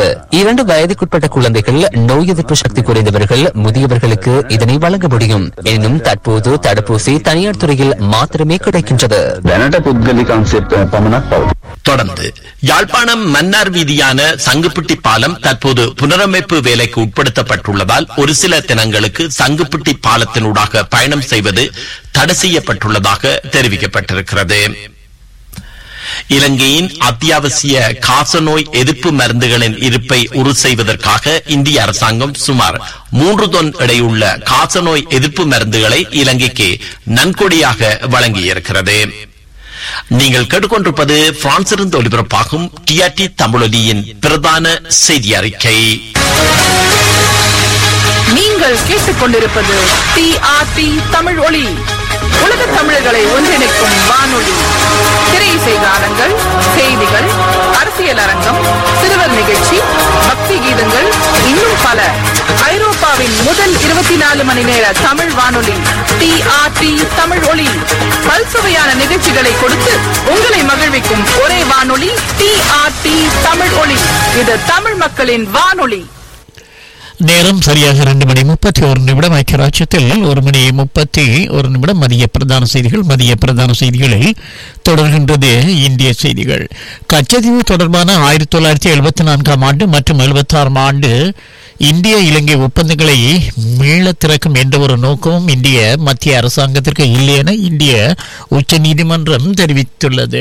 இரண்டு வயதுக்குட்பட்ட குழந்தைகள் நோய் எதிர்ப்பு சக்தி குறைந்தவர்கள் முதியவர்களுக்கு இதனை வழங்க முடியும் எனினும் தற்போது தடுப்பூசி தனியார் துறையில் மாத்திரமே கிடைக்கின்றது දැනට පුද්ගලික අංශයට පමණක් පවති. தொடர்ந்து யாழ்ப்பாணம் மன்னார் வீதியான சங்குப்பிட்டி பாலம் தற்போது புனரமைப்பு வேலைக்கு உட்படுத்தப்பட்டுள்ளதால் ஒரு சில தினங்களுக்கு சங்குப்பிட்டி பாலத்தினூடாக பயணம் செய்வது தடை செய்யப்பட்டுள்ளதாக தெரிவிக்கப்பட்டிருக்கிறது இலங்கையின் அத்தியாவசிய காசநோய் எதிர்ப்பு மருந்துகளின் இருப்பை உறுதி செய்வதற்காக இந்திய அரசாங்கம் சுமார் மூன்று தொன் எடையுள்ள காசநோய் எதிர்ப்பு மருந்துகளை இலங்கைக்கு நன்கொடையாக வழங்கியிருக்கிறது நீங்கள் கேட்டுக்கொண்டிருப்பது பிரான்சிலிருந்து ஒலிபரப்பாகும் டிஆர்டி தமிழொலியின் பிரதான செய்தி அறிக்கை நீங்கள் கேட்டுக்கொண்டிருப்பது டிஆர்டி தமிழ் ஒளி உலக தமிழர்களை ஒன்றிணைக்கும் வானொலி திரையிசை கானங்கள் செய்திகள் அரசியல் அரங்கம் சிறுவர் நிகழ்ச்சி பக்தி கீதங்கள் இன்னும் பல ஐரோப்பாவின் முதல் இருபத்தி நாலு மணி நேர தமிழ் வானொலி டிஆர்டி தமிழ் ஒளி பல்சுவையான நிகழ்ச்சிகளை கொடுத்து உங்களை மகிழ்விக்கும் ஒரே வானொலி டிஆர்டி தமிழ் ஒளி இது தமிழ் மக்களின் வானொலி நேரம் சரியாக இரண்டு மணி முப்பத்தி ஒரு நிமிடம் ஐக்கியராட்சத்தில் ஒரு மணி முப்பத்தி ஒரு நிமிடம் மதிய பிரதான செய்திகள் மதிய பிரதான செய்திகளில் தொடர்கின்றது இந்திய செய்திகள் கச்சதீவு தொடர்பான ஆயிரத்தி தொள்ளாயிரத்தி எழுபத்தி நான்காம் ஆண்டு மற்றும் எழுபத்தாறாம் ஆண்டு இந்திய இலங்கை ஒப்பந்தங்களை மீள திறக்கும் என்ற ஒரு நோக்கமும் இந்திய மத்திய அரசாங்கத்திற்கு இல்லை என இந்திய உச்ச நீதிமன்றம் தெரிவித்துள்ளது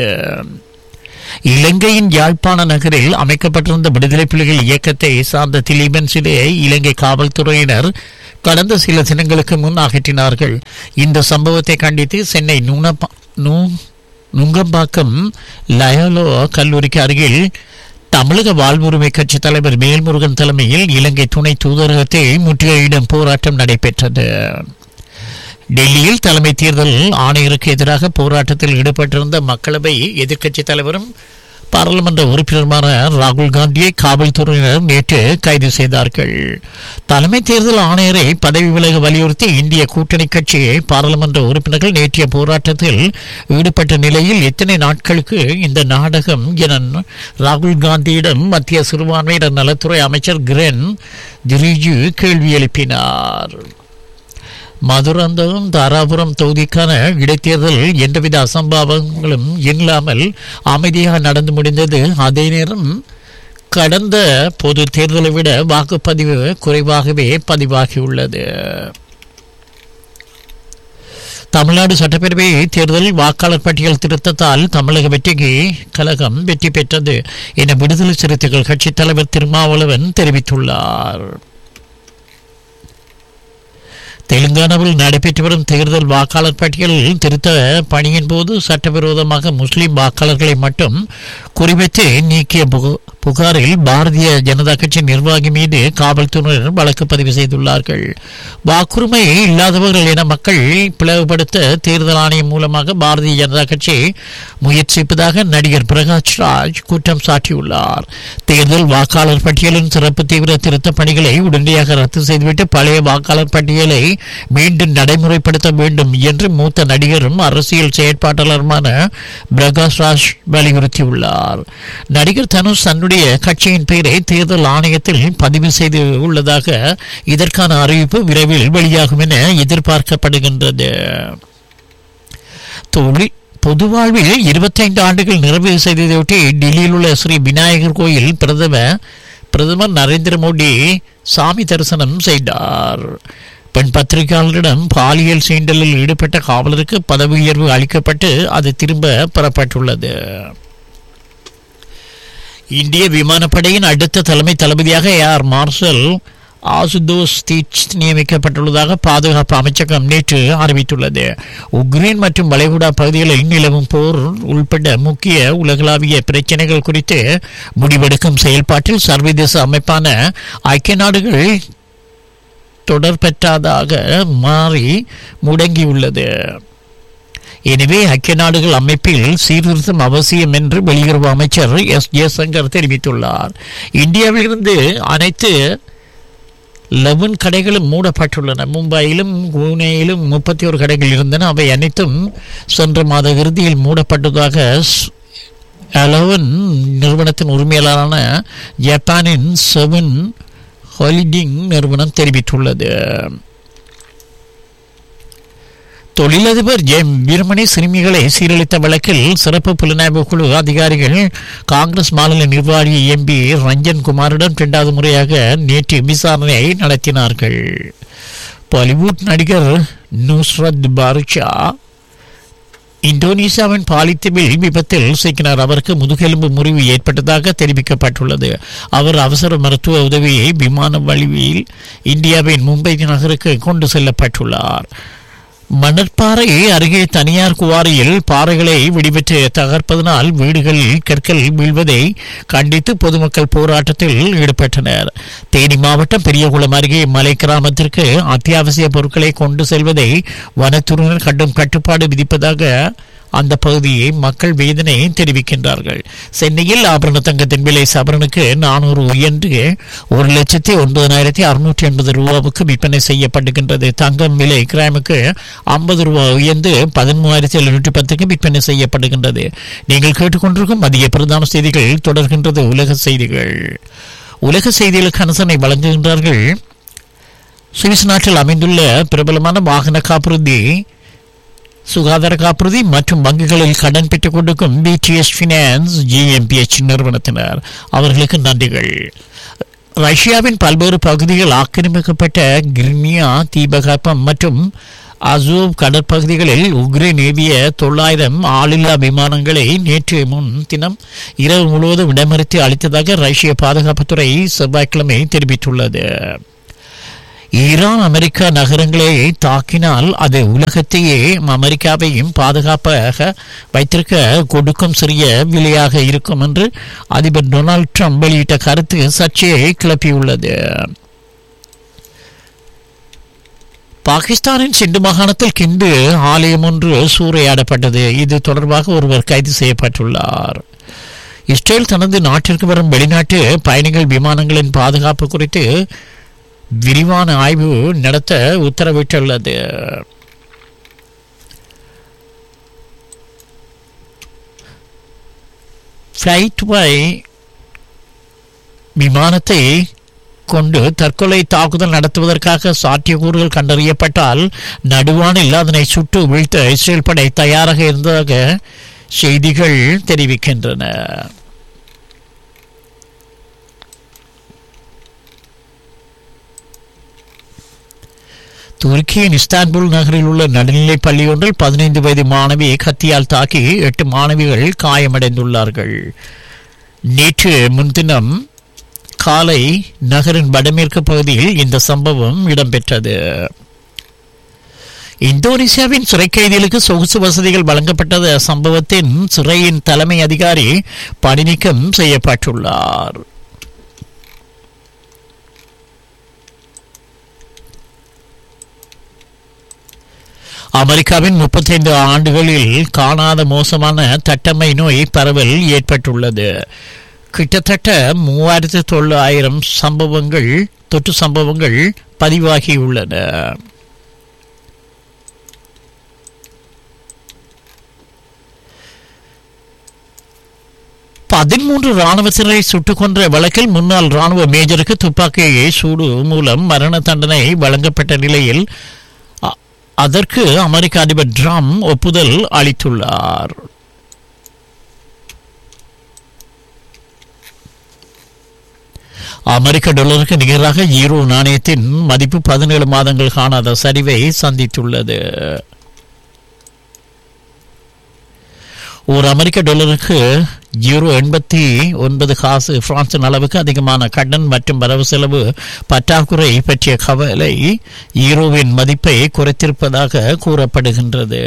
இலங்கையின் யாழ்ப்பாண நகரில் அமைக்கப்பட்டிருந்த விடுதலை புலிகள் இயக்கத்தை சார்ந்த திலீபன் சிலையை இலங்கை காவல்துறையினர் கடந்த சில தினங்களுக்கு முன் அகற்றினார்கள் இந்த சம்பவத்தை கண்டித்து சென்னை நூனப்பா நூ நுங்கம்பாக்கம் லயோலோ கல்லூரிக்கு அருகில் தமிழக வாழ்வுரிமை கட்சி தலைவர் மேல்முருகன் தலைமையில் இலங்கை துணை தூதரகத்தை முற்றுகையிடும் போராட்டம் நடைபெற்றது டெல்லியில் தலைமை தேர்தல் ஆணையருக்கு எதிராக போராட்டத்தில் ஈடுபட்டிருந்த மக்களவை எதிர்க்கட்சித் தலைவரும் பாராளுமன்ற உறுப்பினருமான ராகுல் காந்தியை காவல்துறையினர் நேற்று கைது செய்தார்கள் தலைமை தேர்தல் ஆணையரை பதவி விலக வலியுறுத்தி இந்திய கூட்டணி கட்சி பாராளுமன்ற உறுப்பினர்கள் நேற்றைய போராட்டத்தில் ஈடுபட்ட நிலையில் எத்தனை நாட்களுக்கு இந்த நாடகம் என ராகுல் காந்தியிடம் மத்திய சிறுபான்மையினர் நலத்துறை அமைச்சர் கிரண் ரிஜிஜு கேள்வி எழுப்பினார் மதுராந்தகம் தாராபுரம் தொகுதிக்கான இடைத்தேர்தல் எந்தவித அசம்பாவங்களும் இல்லாமல் அமைதியாக நடந்து முடிந்தது அதே நேரம் கடந்த பொது தேர்தலை விட வாக்குப்பதிவு குறைவாகவே பதிவாகியுள்ளது தமிழ்நாடு சட்டப்பேரவை தேர்தல் வாக்காளர் பட்டியல் திருத்தத்தால் தமிழக வெற்றிக்கு கழகம் வெற்றி பெற்றது என விடுதலை சிறுத்தைகள் கட்சித் தலைவர் திருமாவளவன் தெரிவித்துள்ளார் தெலுங்கானாவில் நடைபெற்று வரும் தேர்தல் வாக்காளர் பட்டியலில் திருத்த பணியின் போது சட்டவிரோதமாக முஸ்லிம் வாக்காளர்களை மட்டும் குறிவைத்து நீக்கிய புக- புகாரில் பாரதிய ஜனதா கட்சி நிர்வாகி மீது காவல்துறையினர் வழக்கு பதிவு செய்துள்ளார்கள் வாக்குரிமை இல்லாதவர்கள் என மக்கள் பிளவுபடுத்த தேர்தல் ஆணையம் மூலமாக பாரதிய ஜனதா கட்சி முயற்சிப்பதாக நடிகர் பிரகாஷ் ராஜ் குற்றம் சாட்டியுள்ளார் தேர்தல் வாக்காளர் பட்டியலின் சிறப்பு தீவிர திருத்த பணிகளை உடனடியாக ரத்து செய்துவிட்டு பழைய வாக்காளர் பட்டியலை மீண்டும் நடைமுறைப்படுத்த வேண்டும் என்று மூத்த நடிகரும் அரசியல் செயற்பாட்டாளருமான பிரகாஷ் ராஜ் வலியுறுத்தியுள்ளார் நடிகர் தனுஷ் தன்னுடைய கட்சியின் பெயரை தேர்தல் ஆணையத்தில் பதிவு செய்து உள்ளதாக இதற்கான அறிவிப்பு விரைவில் வெளியாகும் என எதிர்பார்க்கப்படுகின்றது தொழில் பொது வாழ்வில் இருபத்தைந்து ஆண்டுகள் நிறைவு செய்ததையொட்டி டெல்லியில் உள்ள ஸ்ரீ விநாயகர் கோயில் பிரதமர் பிரதமர் நரேந்திர மோடி சாமி தரிசனம் செய்தார் பெண் பத்திரிகையாளரிடம் பாலியல் சீண்டலில் ஈடுபட்ட காவலருக்கு பதவி உயர்வு அளிக்கப்பட்டு அது திரும்ப பெறப்பட்டுள்ளது இந்திய விமானப்படையின் அடுத்த தலைமை தளபதியாக ஏர் மார்ஷல் ஆசுதோஸ் தீட்ச் நியமிக்கப்பட்டுள்ளதாக பாதுகாப்பு அமைச்சகம் நேற்று அறிவித்துள்ளது உக்ரைன் மற்றும் வளைகுடா பகுதிகளில் நிலவும் போர் உள்பட முக்கிய உலகளாவிய பிரச்சனைகள் குறித்து முடிவெடுக்கும் செயல்பாட்டில் சர்வதேச அமைப்பான ஐக்கிய நாடுகள் தொடர்பற்றதாக மாறி முடங்கியுள்ளது எனவே ஐக்கிய நாடுகள் அமைப்பில் சீர்திருத்தம் அவசியம் என்று வெளியுறவு அமைச்சர் எஸ் ஜெயசங்கர் தெரிவித்துள்ளார் இந்தியாவிலிருந்து அனைத்து லெவன் கடைகளும் மூடப்பட்டுள்ளன மும்பையிலும் புனேயிலும் முப்பத்தி ஒரு கடைகள் இருந்தன அவை அனைத்தும் சென்ற மாத இறுதியில் மூடப்பட்டதாக ஸ்- அலவன் நிறுவனத்தின் உரிமையாளரான ஜப்பானின் செவன் ஹாலிடிங் நிறுவனம் தெரிவித்துள்ளது தொழிலதிபர் ஜெம் வீரமணி சிறுமிகளை சீரழித்த வழக்கில் சிறப்பு புலனாய்வு குழு அதிகாரிகள் காங்கிரஸ் மாநில நிர்வாகி எம்பி ரஞ்சன் குமாரிடம் இரண்டாவது முறையாக நேற்று விசாரணையை நடத்தினார்கள் பாலிவுட் நடிகர் நுஸ்ரத் பாருஷா இந்தோனேசியாவின் பாலித்தீவில் விபத்தில் சிக்கினார் அவருக்கு முதுகெலும்பு முறிவு ஏற்பட்டதாக தெரிவிக்கப்பட்டுள்ளது அவர் அவசர மருத்துவ உதவியை விமான வழியில் இந்தியாவின் மும்பை நகருக்கு கொண்டு செல்லப்பட்டுள்ளார் மணற்பாறை அருகே தனியார் குவாரியில் பாறைகளை வெடிவிட்டு தகர்ப்பதனால் வீடுகளில் கற்கள் வீழ்வதை கண்டித்து பொதுமக்கள் போராட்டத்தில் ஈடுபட்டனர் தேனி மாவட்டம் பெரியகுளம் அருகே மலை கிராமத்திற்கு அத்தியாவசிய பொருட்களை கொண்டு செல்வதை வனத்துறையினர் கடும் கட்டுப்பாடு விதிப்பதாக அந்த பகுதியை மக்கள் வேதனை தெரிவிக்கின்றார்கள் சென்னையில் ஆபரண தங்கத்தின் விலை சவரனுக்கு நானூறு உயர்ந்து ஒரு லட்சத்தி ஒன்பதனாயிரத்தி அறுநூற்றி எண்பது ரூபாவுக்கு விற்பனை செய்யப்படுகின்றது தங்கம் விலை கிராமுக்கு ஐம்பது ரூபாய் உயர்ந்து பதிமூவாயிரத்தி எழுநூற்றி பத்துக்கு விற்பனை செய்யப்படுகின்றது நீங்கள் கேட்டுக்கொண்டிருக்கும் மதிய பிரதான செய்திகள் தொடர்கின்றது உலக செய்திகள் உலக செய்திகளுக்கு அனுசரணை வழங்குகின்றார்கள் சுவிஸ் நாட்டில் அமைந்துள்ள பிரபலமான வாகன காப்புறுதி சுகாதார காப்புறுதி மற்றும் வங்கிகளில் கடன் பெற்றுக் கொடுக்கும் பிடிஎஸ் ஃபினான்ஸ் ஜிஎம்பிஎச் நிறுவனத்தினர் அவர்களுக்கு நன்றிகள் ரஷ்யாவின் பல்வேறு பகுதிகள் ஆக்கிரமிக்கப்பட்ட கிர்மியா தீபகற்பம் மற்றும் அசோவ் கடற்பகுதிகளில் உக்ரைன் ஏவிய தொள்ளாயிரம் ஆளில்லா விமானங்களை நேற்று முன் தினம் இரவு முழுவதும் இடமறித்து அளித்ததாக ரஷ்ய பாதுகாப்புத்துறை செவ்வாய்க்கிழமை தெரிவித்துள்ளது ஈரான் அமெரிக்கா நகரங்களை தாக்கினால் அது உலகத்தையே அமெரிக்காவையும் பாதுகாப்பாக வைத்திருக்க கொடுக்கும் சிறிய விலையாக இருக்கும் என்று அதிபர் டொனால்ட் ட்ரம்ப் வெளியிட்ட கருத்து சர்ச்சையை கிளப்பியுள்ளது பாகிஸ்தானின் சிந்து மாகாணத்தில் கிண்டு ஆலயம் ஒன்று சூறையாடப்பட்டது இது தொடர்பாக ஒருவர் கைது செய்யப்பட்டுள்ளார் இஸ்ரேல் தனது நாட்டிற்கு வரும் வெளிநாட்டு பயணிகள் விமானங்களின் பாதுகாப்பு குறித்து விரிவான ஆய்வு நடத்த உத்தரவிட்டுள்ளது ஃப்ளைட் வை விமானத்தை கொண்டு தற்கொலை தாக்குதல் நடத்துவதற்காக சாத்தியக்கூறுகள் கண்டறியப்பட்டால் நடுவானில் அதனை சுட்டு வீழ்த்த இஸ்ரேல் படை தயாராக இருந்ததாக செய்திகள் தெரிவிக்கின்றன துருக்கியின் இஸ்தான்புல் நகரில் உள்ள நடுநிலைப் பள்ளி ஒன்றில் பதினைந்து வயது மாணவி கத்தியால் தாக்கி எட்டு மாணவிகள் காயமடைந்துள்ளார்கள் நேற்று முன்தினம் காலை நகரின் வடமேற்கு பகுதியில் இந்த சம்பவம் இடம்பெற்றது இந்தோனேசியாவின் சிறை கைதிகளுக்கு சொகுசு வசதிகள் வழங்கப்பட்டது சம்பவத்தின் சிறையின் தலைமை அதிகாரி பணிநீக்கம் செய்யப்பட்டுள்ளார் அமெரிக்காவின் முப்பத்தைந்து ஆண்டுகளில் காணாத மோசமான தட்டம்மை நோய் பரவல் ஏற்பட்டுள்ளது கிட்டத்தட்ட மூவாயிரத்தி தொள்ளாயிரம் சம்பவங்கள் தொற்று சம்பவங்கள் பதிவாகியுள்ளன பதிமூன்று ராணுவத்தினரை சுட்டுக் கொன்ற வழக்கில் முன்னாள் ராணுவ மேஜருக்கு துப்பாக்கியை சூடு மூலம் மரண தண்டனை வழங்கப்பட்ட நிலையில் அ- அதற்கு அமெரிக்க அதிபர் ட்ரம்ப் ஒப்புதல் அளித்துள்ளார் அமெரிக்க டாலருக்கு நிகராக ஈரோ நாணயத்தின் மதிப்பு பதினேழு மாதங்கள் காணாத சரிவை சந்தித்துள்ளது ஒரு அமெரிக்க டாலருக்கு யூரோ எண்பத்தி ஒன்பது காசு பிரான்சின் அளவுக்கு அதிகமான கடன் மற்றும் வரவு செலவு பற்றாக்குறை பற்றிய கவலை ஈரோவின் மதிப்பை குறைத்திருப்பதாக கூறப்படுகின்றது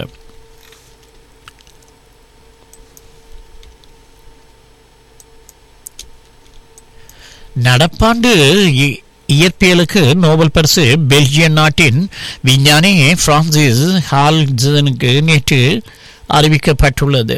நடப்பாண்டு இ- இயற்பியலுக்கு நோபல் பரிசு பெல்ஜியன் நாட்டின் விஞ்ஞானி பிரான்சிஸ் ஹால்ஜனுக்கு நேற்று அறிவிக்கப்பட்டுள்ளது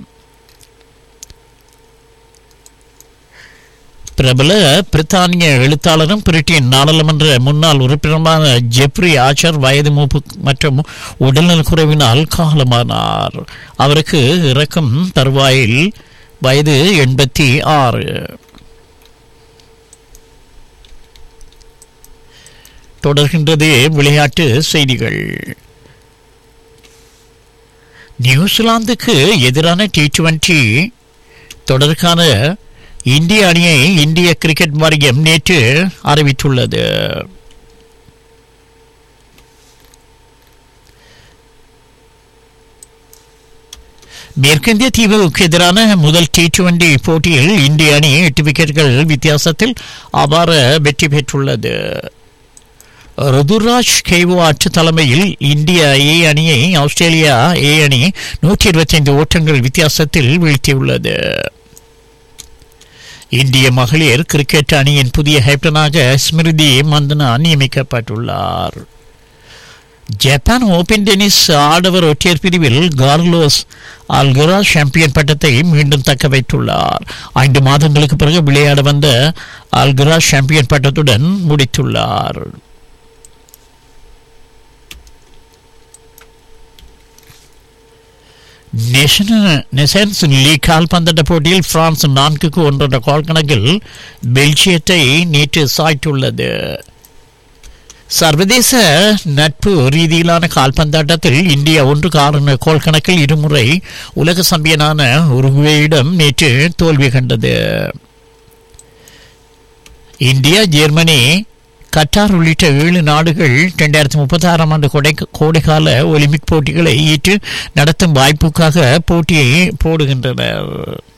பிரபல பிரித்தானிய எழுத்தாளரும் பிரிட்டின் நாடாளுமன்ற முன்னாள் உறுப்பினருமான ஜெப்ரி ஆச்சர் வயது மூப்பு மற்றும் உடல்நலக் குறைவினால் காலமானார் அவருக்கு இறக்கும் தருவாயில் வயது எண்பத்தி ஆறு தொடர்கின்றது விளையாட்டு செய்திகள் நியூசிலாந்துக்கு எதிரான டி டுவெண்டி தொடருக்கான இந்திய அணியை இந்திய கிரிக்கெட் வாரியம் நேற்று அறிவித்துள்ளது மேற்கிந்திய தீவுக்கு எதிரான முதல் டி டுவெண்டி போட்டியில் இந்திய அணி எட்டு விக்கெட்டுகள் வித்தியாசத்தில் அபார வெற்றி பெற்றுள்ளது ருதுராஜ் கெய்வாட் தலைமையில் இந்திய ஏ அணியை ஆஸ்திரேலியா ஏ அணி நூற்றி இருபத்தைந்து ஓட்டங்கள் வித்தியாசத்தில் வீழ்த்தியுள்ளது இந்திய மகளிர் கிரிக்கெட் அணியின் புதிய கேப்டனாக ஸ்மிருதி மந்தனா நியமிக்கப்பட்டுள்ளார் ஜப்பான் ஓபன் டென்னிஸ் ஆடவர் ஒற்றையர் பிரிவில் கார்லோஸ் ஆல்கரா சாம்பியன் பட்டத்தை மீண்டும் தக்க வைத்துள்ளார் ஐந்து மாதங்களுக்கு பிறகு விளையாட வந்த ஆல்கரா சாம்பியன் பட்டத்துடன் முடித்துள்ளார் நெஷன்ஸ் லீக் கால்பந்தாட்ட போட்டியில் பிரான்ஸ் நான்குக்கு ஒன்றரை கோல் கணக்கில் பெல்ஜியத்தை நேற்று சாய்த்துள்ளது சர்வதேச நட்பு ரீதியிலான கால்பந்தாட்டத்தில் இந்தியா ஒன்று காரண கோல் கணக்கில் இருமுறை உலக சம்பியனான உருகுவேயிடம் நேற்று தோல்வி கண்டது இந்தியா ஜெர்மனி கட்டார் உள்ளிட்ட ஏழு நாடுகள் இரண்டாயிரத்தி முப்பத்தி ஆறாம் ஆண்டு கொடை கோடைக்கால ஒலிம்பிக் போட்டிகளை ஈற்று நடத்தும் வாய்ப்புக்காக போட்டியை போடுகின்றனர்